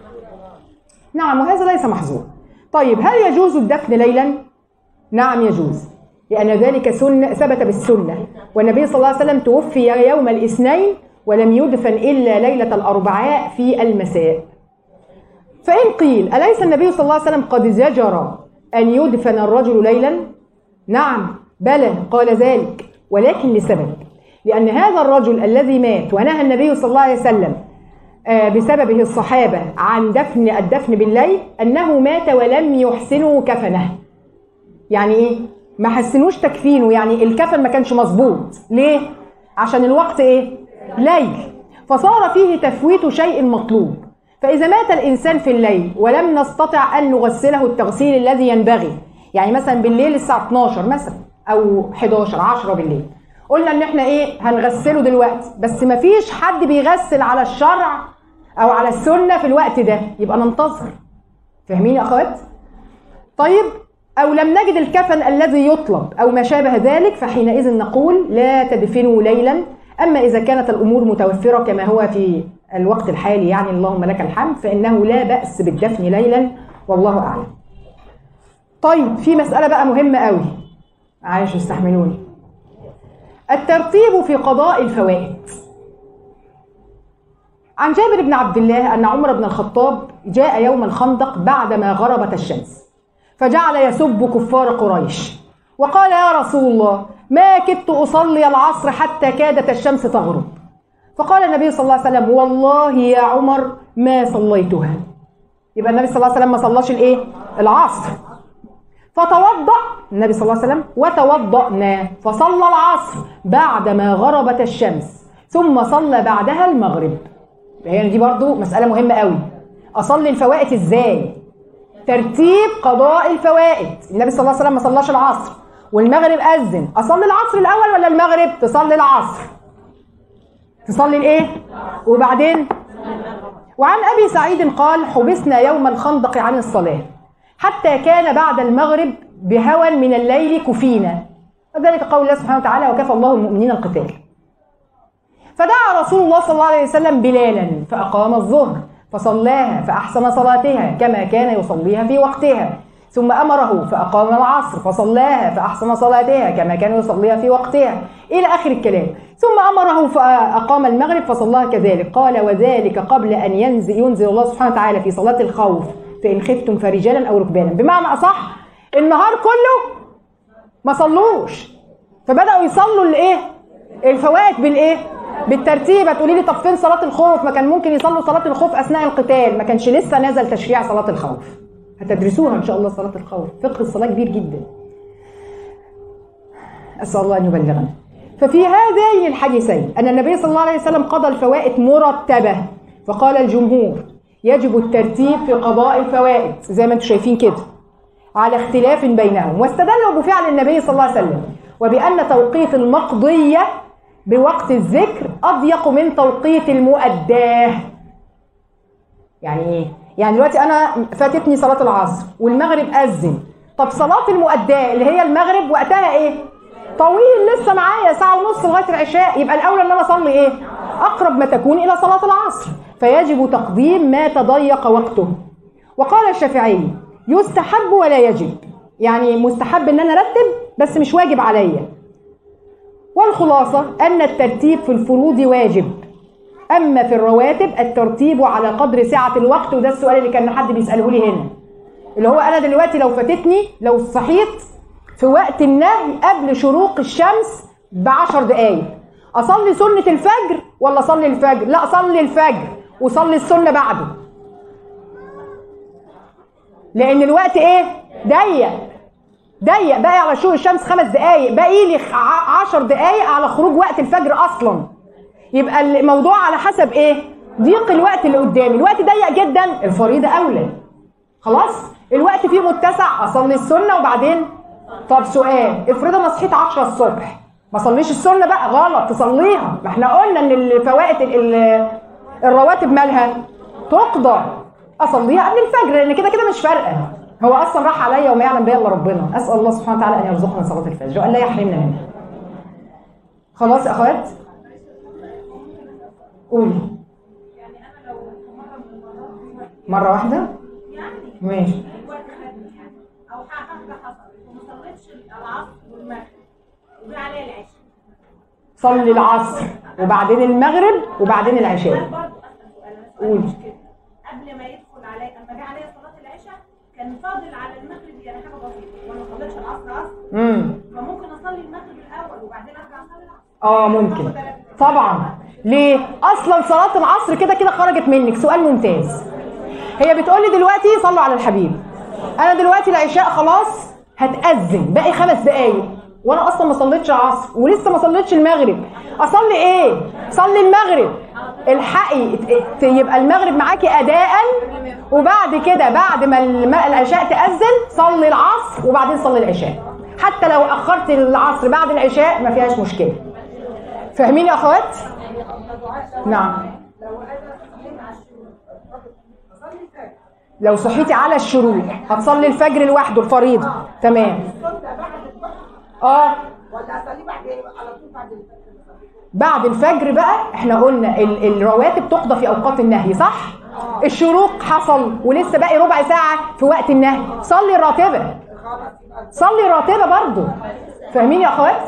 نعم وهذا ليس محظور طيب هل يجوز الدفن ليلا نعم يجوز لأن ذلك سنة ثبت بالسنة والنبي صلى الله عليه وسلم توفي يوم الاثنين ولم يدفن إلا ليلة الأربعاء في المساء فإن قيل أليس النبي صلى الله عليه وسلم قد زجر أن يدفن الرجل ليلا نعم بلى قال ذلك ولكن لسبب لأن هذا الرجل الذي مات ونهى النبي صلى الله عليه وسلم آه، بسببه الصحابة عن دفن الدفن بالليل أنه مات ولم يحسنوا كفنه يعني إيه؟ ما حسنوش تكفينه يعني الكفن ما كانش مظبوط ليه؟ عشان الوقت إيه؟ ليل فصار فيه تفويت شيء مطلوب فإذا مات الإنسان في الليل ولم نستطع أن نغسله التغسيل الذي ينبغي يعني مثلا بالليل الساعة 12 مثلا أو 11 10 بالليل قلنا ان احنا ايه هنغسله دلوقتي بس مفيش حد بيغسل على الشرع او على السنه في الوقت ده يبقى ننتظر فاهمين يا اخوات طيب او لم نجد الكفن الذي يطلب او ما شابه ذلك فحينئذ نقول لا تدفنوا ليلا اما اذا كانت الامور متوفره كما هو في الوقت الحالي يعني اللهم لك الحمد فانه لا باس بالدفن ليلا والله اعلم طيب في مساله بقى مهمه قوي معلش استحملوني الترتيب في قضاء الفوائد عن جابر بن عبد الله أن عمر بن الخطاب جاء يوم الخندق بعدما غربت الشمس فجعل يسب كفار قريش وقال يا رسول الله ما كدت أصلي العصر حتى كادت الشمس تغرب فقال النبي صلى الله عليه وسلم والله يا عمر ما صليتها يبقى النبي صلى الله عليه وسلم ما صلاش الايه العصر فتوضأ النبي صلى الله عليه وسلم وتوضأنا فصلى العصر بعدما غربت الشمس ثم صلى بعدها المغرب هي دي برضو مسألة مهمة قوي أصلي الفوائد إزاي ترتيب قضاء الفوائد النبي صلى الله عليه وسلم ما صلاش العصر والمغرب أذن أصلي العصر الأول ولا المغرب تصلي العصر تصلي الإيه وبعدين وعن أبي سعيد قال حبسنا يوم الخندق عن الصلاة حتى كان بعد المغرب بهوى من الليل كفينا وذلك قول الله سبحانه وتعالى وكفى الله المؤمنين القتال فدعا رسول الله صلى الله عليه وسلم بلالا فأقام الظهر فصلاها فأحسن صلاتها كما كان يصليها في وقتها ثم أمره فأقام العصر فصلاها فأحسن صلاتها كما كان يصليها في وقتها إلى آخر الكلام ثم أمره فأقام المغرب فصلاها كذلك قال وذلك قبل أن ينزل, ينزل الله سبحانه وتعالى في صلاة الخوف فإن خفتم فرجالا أو ركبانا بمعنى أصح النهار كله ما صلوش فبدأوا يصلوا الإيه الفوائد بالإيه بالترتيب هتقولي لي طب فين صلاة الخوف ما كان ممكن يصلوا صلاة الخوف أثناء القتال ما كانش لسه نزل تشريع صلاة الخوف هتدرسوها إن شاء الله صلاة الخوف فقه الصلاة كبير جدا أسأل الله أن يبلغنا ففي هذين الحديثين أن النبي صلى الله عليه وسلم قضى الفوائد مرتبة فقال الجمهور يجب الترتيب في قضاء الفوائد زي ما انتم شايفين كده على اختلاف بينهم واستدلوا بفعل النبي صلى الله عليه وسلم وبأن توقيت المقضية بوقت الذكر أضيق من توقيت المؤداه يعني ايه؟ يعني دلوقتي أنا فاتتني صلاة العصر والمغرب أذن طب صلاة المؤداه اللي هي المغرب وقتها ايه؟ طويل لسه معايا ساعة ونص لغاية العشاء يبقى الأولى إن أنا أصلي ايه؟ أقرب ما تكون إلى صلاة العصر فيجب تقديم ما تضيق وقته وقال الشافعي يستحب ولا يجب يعني مستحب ان انا ارتب بس مش واجب عليا والخلاصه ان الترتيب في الفروض واجب اما في الرواتب الترتيب على قدر سعه الوقت وده السؤال اللي كان حد بيساله لي هنا اللي هو انا دلوقتي لو فاتتني لو صحيت في وقت النهي قبل شروق الشمس بعشر دقايق اصلي سنه الفجر ولا اصلي الفجر لا اصلي الفجر وصلي السنه بعده لان الوقت ايه ضيق ضيق باقي على شروق الشمس خمس دقايق باقي لي ع- عشر دقايق على خروج وقت الفجر اصلا يبقى الموضوع على حسب ايه ضيق الوقت اللي قدامي الوقت ضيق جدا الفريضه اولى خلاص الوقت فيه متسع اصلي السنه وبعدين طب سؤال افرض انا صحيت 10 الصبح ما اصليش السنه بقى غلط تصليها ما احنا قلنا ان الفوائد ال- ال- الرواتب مالها تقضى اصليها قبل الفجر لان كده كده مش فارقه هو اصلا راح عليا وما يعلم بها الا ربنا اسال الله سبحانه وتعالى ان يرزقنا صلاه الفجر وان لا يحرمنا منها خلاص يا اخوات قولي مره واحده ماشي او حاجه حصلت وما صليتش العصر والمغرب وجي عليا العشاء صلي العصر وبعدين المغرب وبعدين العشاء برضه اسال سؤال انا سؤالي قولي. مش كده قبل ما يدخل عليا اما جه عليا صلاه العشاء كان فاضل على المغرب يعني حاجه بسيطه وانا ما صليتش العصر اصلا امم فممكن اصلي المغرب الاول وبعدين ارجع اصلي العصر اه ممكن طبعا ليه اصلا صلاه العصر كده كده خرجت منك سؤال ممتاز هي بتقول لي دلوقتي صلوا على الحبيب انا دلوقتي العشاء خلاص هتاذن باقي خمس دقايق وانا اصلا ما صليتش العصر ولسه ما صليتش المغرب اصلي ايه صلي المغرب الحقي ت- ت- يبقى المغرب معاكي اداء وبعد كده بعد ما الم- العشاء تاذن صلي العصر وبعدين صلي العشاء حتى لو اخرت العصر بعد العشاء ما فيهاش مشكله فاهمين يا اخوات نعم لو صحيتي على الشروق هتصلي الفجر لوحده الفريضه تمام اه ولا اصلي بعدين على طول بعد الفجر بعد الفجر بقى احنا قلنا ال- الرواتب تقضى في اوقات النهي صح الشروق حصل ولسه باقي ربع ساعه في وقت النهي صلي الراتبه خلاص يبقى صلي الراتبه برضو فاهمين يا اخوات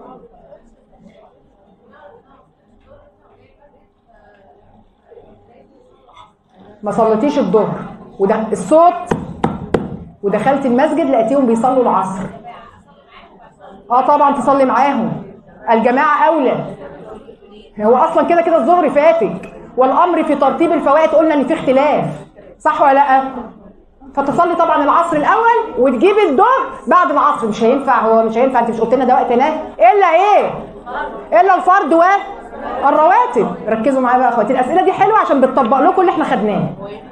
ما صليتيش الظهر وده الصوت ودخلت المسجد لقيتيهم بيصلوا العصر اه طبعا تصلي معاهم الجماعه اولى هو اصلا كده كده الظهر فاتك والامر في ترتيب الفوائد قلنا ان في اختلاف صح ولا لا فتصلي طبعا العصر الاول وتجيب الظهر بعد العصر مش هينفع هو مش هينفع انت مش قلت لنا ده وقت نهي الا ايه الا الفرض والرواتب ركزوا معايا بقى يا اخواتي الاسئله دي حلوه عشان بتطبق لكم اللي احنا خدناه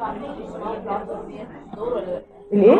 الايه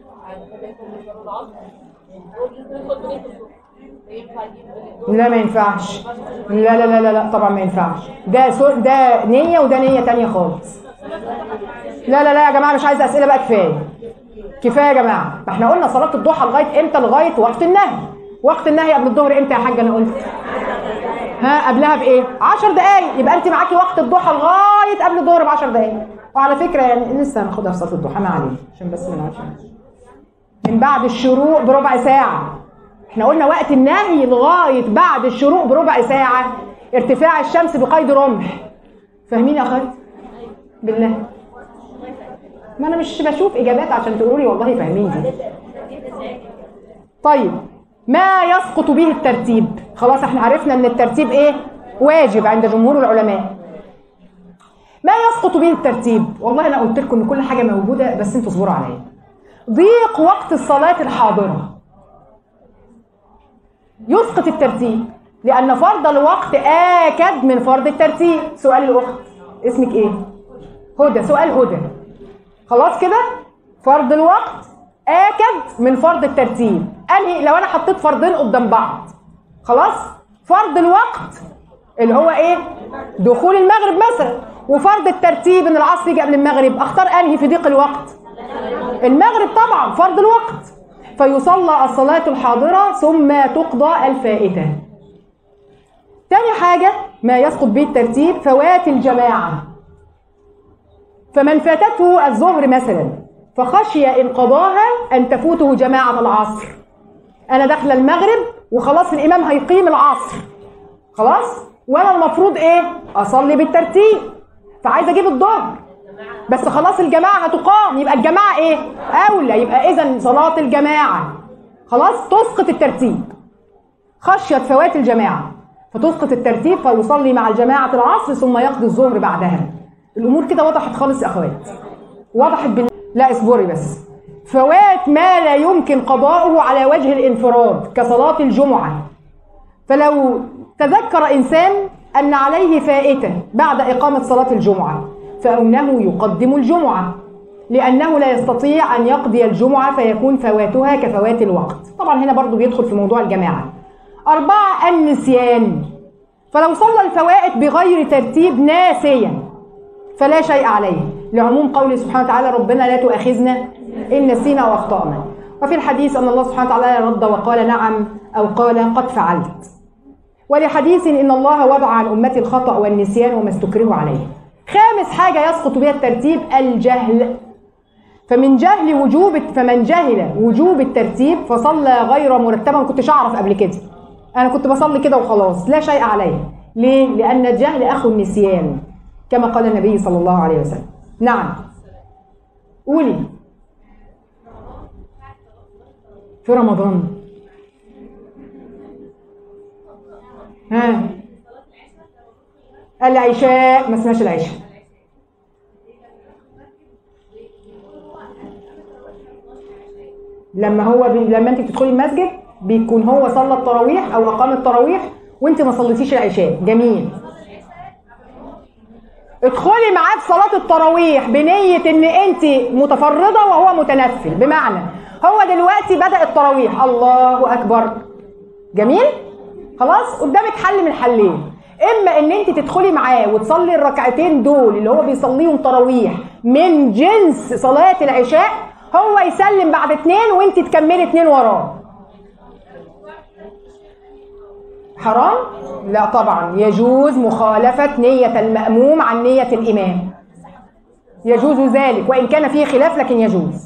لا ما ينفعش لا لا لا لا, لا طبعا ما ينفعش ده سو ده نية وده نية تانية خالص لا لا لا يا جماعة مش عايزة أسئلة بقى كفاية كفاية يا جماعة ما احنا قلنا صلاة الضحى لغاية امتى لغاية وقت النهي وقت النهي قبل الظهر امتى يا حاجة أنا قلت ها قبلها بإيه 10 دقايق يبقى أنت معاكي وقت الضحى لغاية قبل الظهر ب 10 دقايق وعلى فكرة يعني لسه هناخدها في صلاة الضحى ما عليه عشان بس ما نقعدش من بعد الشروق بربع ساعة احنا قلنا وقت النهي لغاية بعد الشروق بربع ساعة ارتفاع الشمس بقيد رمح فاهمين يا اخوات بالله ما انا مش بشوف اجابات عشان تقولوا لي والله فاهمين دي طيب ما يسقط به الترتيب خلاص احنا عرفنا ان الترتيب ايه واجب عند جمهور العلماء ما يسقط به الترتيب والله انا قلت لكم ان كل حاجه موجوده بس انتوا اصبروا عليا ضيق وقت الصلاه الحاضره يسقط الترتيب لأن فرض الوقت آكد من فرض الترتيب سؤال الأخت اسمك إيه؟ هدى سؤال هدى خلاص كده؟ فرض الوقت آكد من فرض الترتيب أنهي لو أنا حطيت فرضين قدام بعض خلاص؟ فرض الوقت اللي هو إيه؟ دخول المغرب مثلا وفرض الترتيب إن العصر يجي قبل المغرب أختار أنهي في ضيق الوقت؟ المغرب طبعا فرض الوقت فيصلى الصلاة الحاضرة ثم تقضى الفائتة تاني حاجة ما يسقط به الترتيب فوات الجماعة فمن فاتته الظهر مثلا فخشي إن قضاها أن تفوته جماعة العصر أنا داخلة المغرب وخلاص الإمام هيقيم العصر خلاص وأنا المفروض إيه أصلي بالترتيب فعايزة أجيب الظهر بس خلاص الجماعة هتقام يبقى الجماعة ايه؟ أولى يبقى إذا صلاة الجماعة خلاص تسقط الترتيب خشية فوات الجماعة فتسقط الترتيب فيصلي مع الجماعة العصر ثم يقضي الظهر بعدها الأمور كده وضحت خالص يا أخوات وضحت بال... لا اصبري بس فوات ما لا يمكن قضاؤه على وجه الانفراد كصلاة الجمعة فلو تذكر إنسان أن عليه فائتة بعد إقامة صلاة الجمعة فإنه يقدم الجمعة لأنه لا يستطيع أن يقضي الجمعة فيكون فواتها كفوات الوقت طبعا هنا برضو بيدخل في موضوع الجماعة أربعة النسيان فلو صلى الفوائت بغير ترتيب ناسيا فلا شيء عليه لعموم قوله سبحانه وتعالى ربنا لا تؤاخذنا إن نسينا وأخطأنا وفي الحديث أن الله سبحانه وتعالى رد وقال نعم أو قال قد فعلت ولحديث إن الله وضع عن أمتي الخطأ والنسيان وما استكرهوا عليه خامس حاجة يسقط بها الترتيب الجهل فمن جهل وجوب فمن جهل وجوب الترتيب فصلى غير مرتبا ما كنتش اعرف قبل كده انا كنت بصلي كده وخلاص لا شيء عليه ليه لان الجهل اخو النسيان كما قال النبي صلى الله عليه وسلم نعم قولي في رمضان ها العشاء ما اسمهاش العشاء لما هو بي... لما انت بتدخلي المسجد بيكون هو صلى التراويح او اقام التراويح وانت ما صليتيش العشاء جميل ادخلي معاه في صلاه التراويح بنيه ان انت متفرده وهو متنفل بمعنى هو دلوقتي بدا التراويح الله اكبر جميل خلاص قدامك حل من حلين اما ان انت تدخلي معاه وتصلي الركعتين دول اللي هو بيصليهم تراويح من جنس صلاه العشاء هو يسلم بعد اتنين وانت تكملي اتنين وراه حرام لا طبعا يجوز مخالفة نية المأموم عن نية الإمام يجوز ذلك وإن كان فيه خلاف لكن يجوز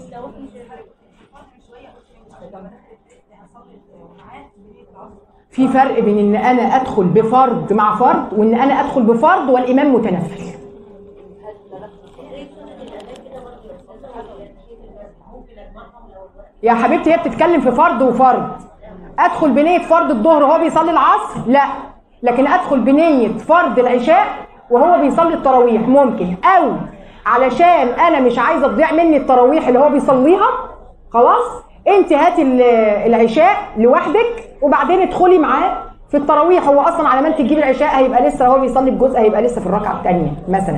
في فرق بين ان انا ادخل بفرض مع فرض وان انا ادخل بفرض والامام متنفل يا حبيبتي هي بتتكلم في فرض وفرض ادخل بنيه فرض الظهر وهو بيصلي العصر لا لكن ادخل بنيه فرض العشاء وهو بيصلي التراويح ممكن او علشان انا مش عايزه تضيع مني التراويح اللي هو بيصليها خلاص انت هاتي ال- العشاء لوحدك وبعدين ادخلي معاه في التراويح هو اصلا على ما انت تجيبي العشاء هيبقى لسه هو بيصلي بجزء هيبقى لسه في الركعه الثانيه مثلا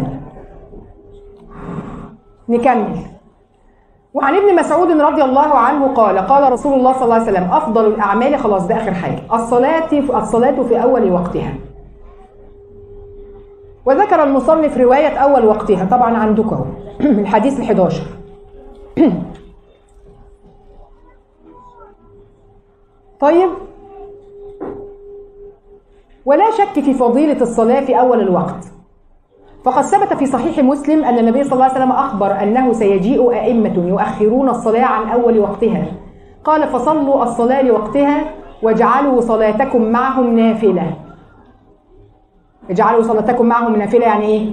نكمل وعن ابن مسعود رضي الله عنه قال قال رسول الله صلى الله عليه وسلم افضل الاعمال خلاص ده اخر حاجه الصلاه في الصلاه في اول وقتها وذكر المصنف روايه اول وقتها طبعا عندكم اهو الحديث ال11 طيب ولا شك في فضيله الصلاه في اول الوقت فقد ثبت في صحيح مسلم أن النبي صلى الله عليه وسلم أخبر أنه سيجيء أئمة يؤخرون الصلاة عن أول وقتها قال فصلوا الصلاة لوقتها واجعلوا صلاتكم معهم نافلة اجعلوا صلاتكم معهم نافلة يعني إيه؟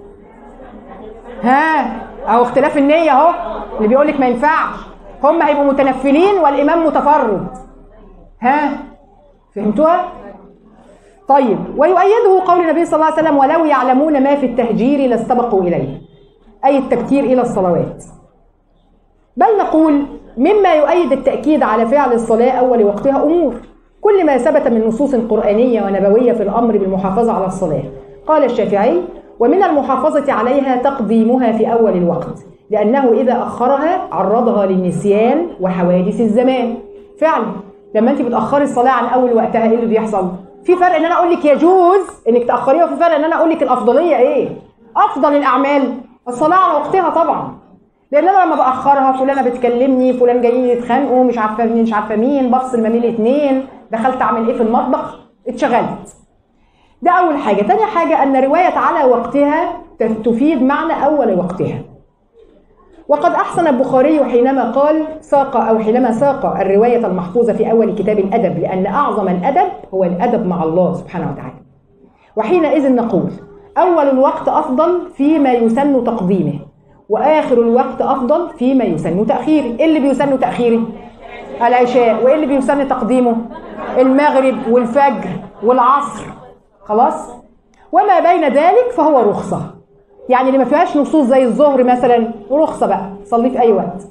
ها أهو اختلاف النية أهو اللي بيقول لك ما ينفعش هم هيبقوا متنفلين والإمام متفرد ها فهمتوها؟ طيب ويؤيده قول النبي صلى الله عليه وسلم ولو يعلمون ما في التهجير لاستبقوا اليه اي التبكير الى الصلوات بل نقول مما يؤيد التاكيد على فعل الصلاه اول وقتها امور كل ما ثبت من نصوص قرانيه ونبويه في الامر بالمحافظه على الصلاه قال الشافعي ومن المحافظه عليها تقديمها في اول الوقت لانه اذا اخرها عرضها للنسيان وحوادث الزمان فعلا لما انت بتاخري الصلاه عن اول وقتها ايه اللي بيحصل في فرق ان انا اقول لك يجوز انك تاخريها وفي فرق ان انا اقول لك الافضليه ايه افضل الاعمال الصلاه على وقتها طبعا لان انا لما باخرها فلانه بتكلمني فلان جايين يتخانقوا مش عارفه مين مش عارفه مين بفصل ما بين الاثنين دخلت اعمل ايه في المطبخ اتشغلت ده اول حاجه تاني حاجه ان روايه على وقتها تفيد معنى اول وقتها وقد أحسن البخاري حينما قال ساق أو حينما ساق الرواية المحفوظة في أول كتاب الأدب لأن أعظم الأدب هو الأدب مع الله سبحانه وتعالى وحينئذ نقول أول الوقت أفضل فيما يسن تقديمه وآخر الوقت أفضل فيما يسن تأخيره إيه اللي بيسن تأخيره؟ العشاء وإيه اللي بيسن تقديمه؟ المغرب والفجر والعصر خلاص؟ وما بين ذلك فهو رخصة يعني اللي ما فيهاش نصوص زي الظهر مثلا رخصه بقى صلي في اي وقت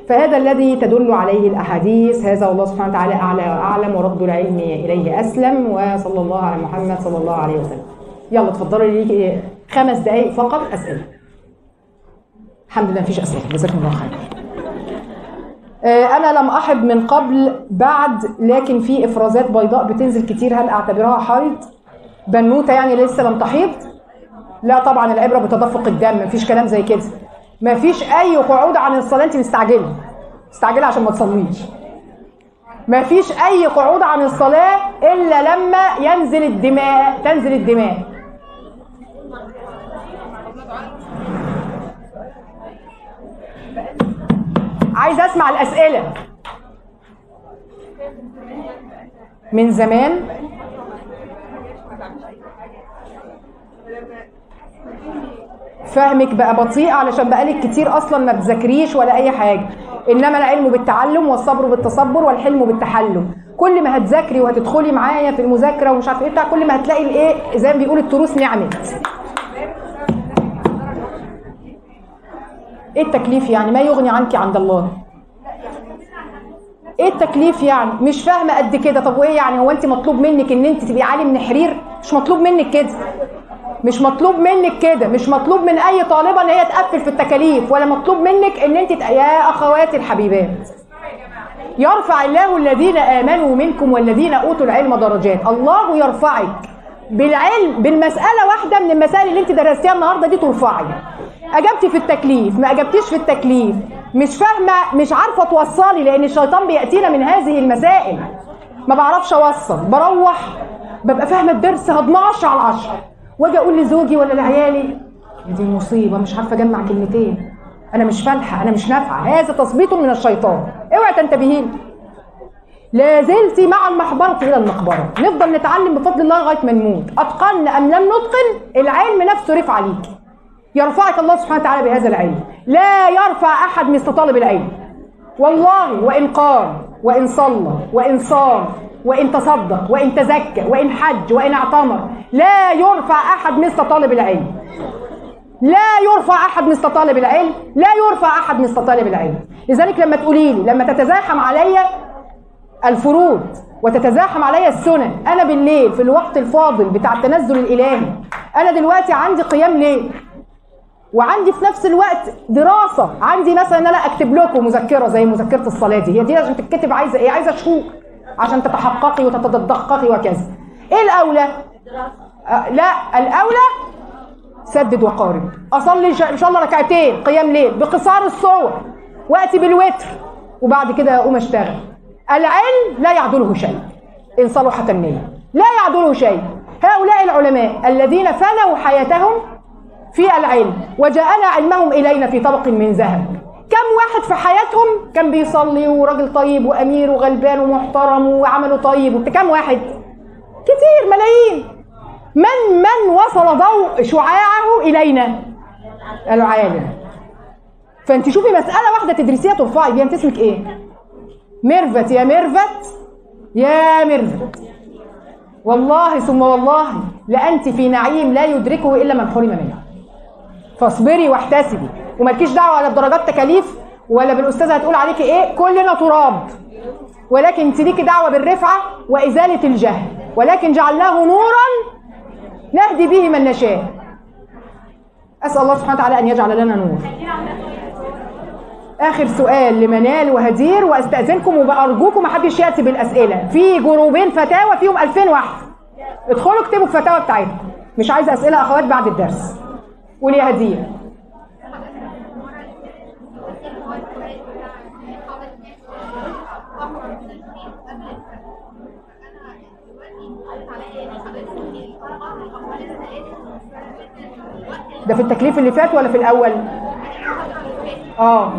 فهذا الذي تدل عليه الاحاديث هذا والله سبحانه وتعالى اعلى واعلم ورد العلم اليه اسلم وصلى الله على محمد صلى الله عليه وسلم يلا اتفضلوا ليكي خمس دقائق فقط اسئله الحمد لله مفيش اسئله جزاكم الله خير آه، انا لم احض من قبل بعد لكن في افرازات بيضاء بتنزل كتير هل اعتبرها حيض بنوته يعني لسه لم تحيض لا طبعا العبره بتدفق الدم مفيش كلام زي كده مفيش اي قعود عن الصلاه انت مستعجله مستعجله عشان ما تصليش مفيش اي قعود عن الصلاه الا لما ينزل الدماء تنزل الدماء عايز اسمع الاسئله من زمان فهمك بقى بطيء علشان بقالك كتير اصلا ما بتذاكريش ولا اي حاجه انما العلم بالتعلم والصبر بالتصبر والحلم بالتحلم كل ما هتذاكري وهتدخلي معايا في المذاكره ومش عارفه ايه بتاع كل ما هتلاقي الايه زي ما بيقول التروس نعمت ايه التكليف يعني ما يغني عنك عند الله ايه التكليف يعني مش فاهمه قد كده طب وايه يعني هو انت مطلوب منك ان انت تبقي عالم نحرير مش مطلوب منك كده مش مطلوب منك كده مش مطلوب من اي طالبه ان هي تقفل في التكاليف ولا مطلوب منك ان انت تق- يا اخواتي الحبيبات يرفع الله الذين امنوا منكم والذين اوتوا العلم درجات الله يرفعك بالعلم بالمساله واحده من المسائل اللي انت درستيها النهارده دي ترفعي اجبتي في التكليف ما اجبتيش في التكليف مش فاهمه مش عارفه توصلي لان الشيطان بياتينا من هذه المسائل ما بعرفش اوصل بروح ببقى فاهمه الدرس هضمه 10 على 10 واجي اقول لزوجي ولا لعيالي دي مصيبه مش عارفه اجمع كلمتين انا مش فالحه انا مش نافعه هذا تثبيط من الشيطان اوعي تنتبهي له. لا زلت مع المحبرة إلى المقبرة نفضل نتعلم بفضل الله لغاية ما نموت أتقن أم لم نتقن العلم نفسه رفع عليك يرفعك الله سبحانه وتعالى بهذا العلم لا يرفع أحد مثل طالب العلم والله وإن قام وإن صلى وإن صام وإن تصدق وإن تزكى وإن حج وإن اعتمر لا يرفع أحد مثل طالب العلم لا يرفع احد مثل طالب العلم لا يرفع احد مثل طالب العلم لذلك لما تقولي لي لما تتزاحم عليا الفروض وتتزاحم عليا السنن انا بالليل في الوقت الفاضل بتاع التنزل الالهي انا دلوقتي عندي قيام ليل وعندي في نفس الوقت دراسه عندي مثلا ان انا اكتب لكم مذكره زي مذكره الصلاه دي هي دي عشان تتكتب عايزه ايه عايزه شهور عشان تتحققي وتتدققي وكذا ايه الاولى آه لا الاولى سدد وقارب اصلي ان شاء الله ركعتين قيام ليل بقصار الصور واتي بالوتر وبعد كده اقوم اشتغل العلم لا يعدله شيء ان صلحت النيه لا يعدله شيء هؤلاء العلماء الذين فنوا حياتهم في العلم وجاءنا علمهم الينا في طبق من ذهب كم واحد في حياتهم كان بيصلي وراجل طيب وامير وغلبان ومحترم وعمله طيب وبت- كم واحد كتير ملايين من من وصل ضوء شعاعه الينا العالم فانت شوفي مساله واحده تدرسيها ترفعي بيها انت اسمك ايه ميرفت يا ميرفت يا ميرفت والله ثم والله لانت في نعيم لا يدركه الا من حرم منه فاصبري واحتسبي ومالكيش دعوه ولا بدرجات تكاليف ولا بالاستاذه هتقول عليكي ايه كلنا تراب ولكن انت ليكي دعوه بالرفعه وازاله الجهل ولكن جعلناه نورا نهدي به من نشاء اسال الله سبحانه وتعالى ان يجعل لنا نور اخر سؤال لمنال وهدير واستاذنكم وبارجوكم ما حدش ياتي بالاسئله في جروبين فتاوى فيهم 2000 واحد ادخلوا اكتبوا الفتاوى بتاعتكم مش عايزه اسئله اخوات بعد الدرس قولي يا هدير ده في التكليف اللي فات ولا في الاول اه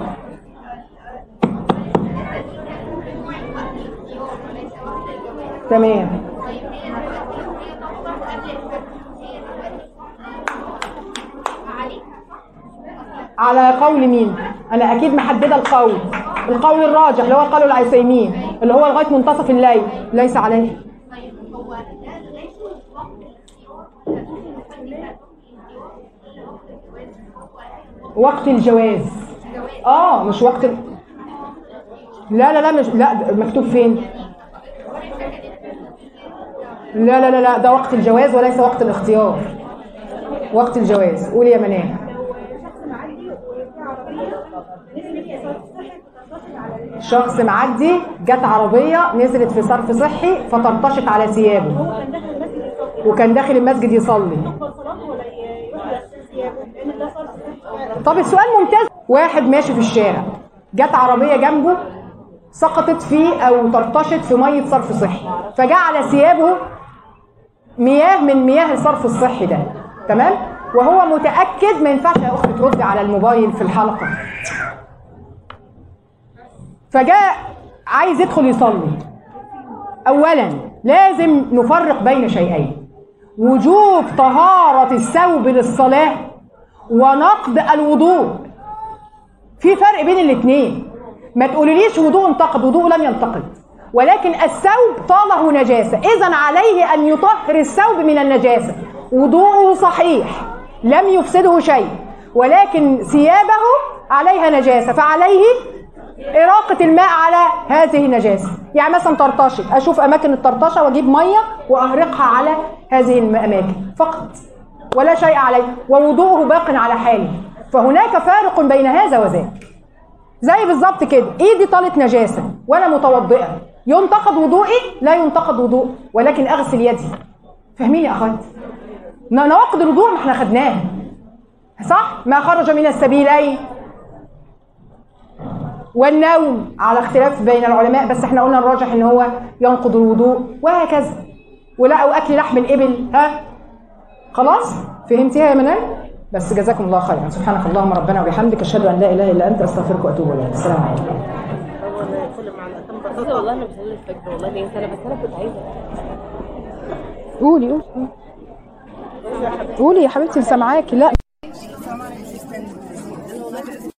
تمام على قول مين انا اكيد محدده القول القول الراجح اللي هو قول العثيمين اللي هو لغايه منتصف الليل ليس عليه وقت الجواز اه مش وقت ال... لا لا لا مش لا ده مكتوب فين لا لا لا لا ده وقت الجواز وليس وقت الاختيار وقت الجواز قولي يا منال شخص معدي جت عربية نزلت في صرف صحي فطرطشت على ثيابه وكان داخل المسجد يصلي طب السؤال ممتاز واحد ماشي في الشارع جت عربية جنبه سقطت فيه او طرطشت في مية صرف صحي فجعل ثيابه مياه من مياه الصرف الصحي ده تمام وهو متأكد ما ينفعش يا اختي تردي على الموبايل في الحلقة فجاء عايز يدخل يصلي اولا لازم نفرق بين شيئين وجوب طهارة الثوب للصلاة ونقد الوضوء في فرق بين الاثنين ما تقوليليش وضوء انتقد وضوء لم ينتقد ولكن الثوب طاله نجاسة إذا عليه أن يطهر الثوب من النجاسة وضوءه صحيح لم يفسده شيء ولكن ثيابه عليها نجاسة فعليه إراقة الماء على هذه النجاسة يعني مثلا طرطشت أشوف أماكن الطرطشة وأجيب مية وأهرقها على هذه الأماكن فقط ولا شيء عليه ووضوءه باق على حاله فهناك فارق بين هذا وذاك زي بالظبط كده ايدي طالت نجاسه وانا متوضئه ينتقد وضوئي لا ينتقد وضوء ولكن اغسل يدي فاهمين يا اخوات ن- نواقض الوضوء ما احنا خدناها صح ما خرج من السبيلين والنوم على اختلاف بين العلماء بس احنا قلنا الراجح ان هو ينقض الوضوء وهكذا ولا او اكل لحم الابل ها خلاص فهمتيها يا منال بس جزاكم الله خيرا سبحانك اللهم ربنا وبحمدك اشهد ان لا اله الا انت استغفرك واتوب اليك السلام عليكم بس والله انا بصلي الفجر والله ليه سنه بس انا كنت عايزه قولي قولي قولي يا حبيبتي سامعاكي لا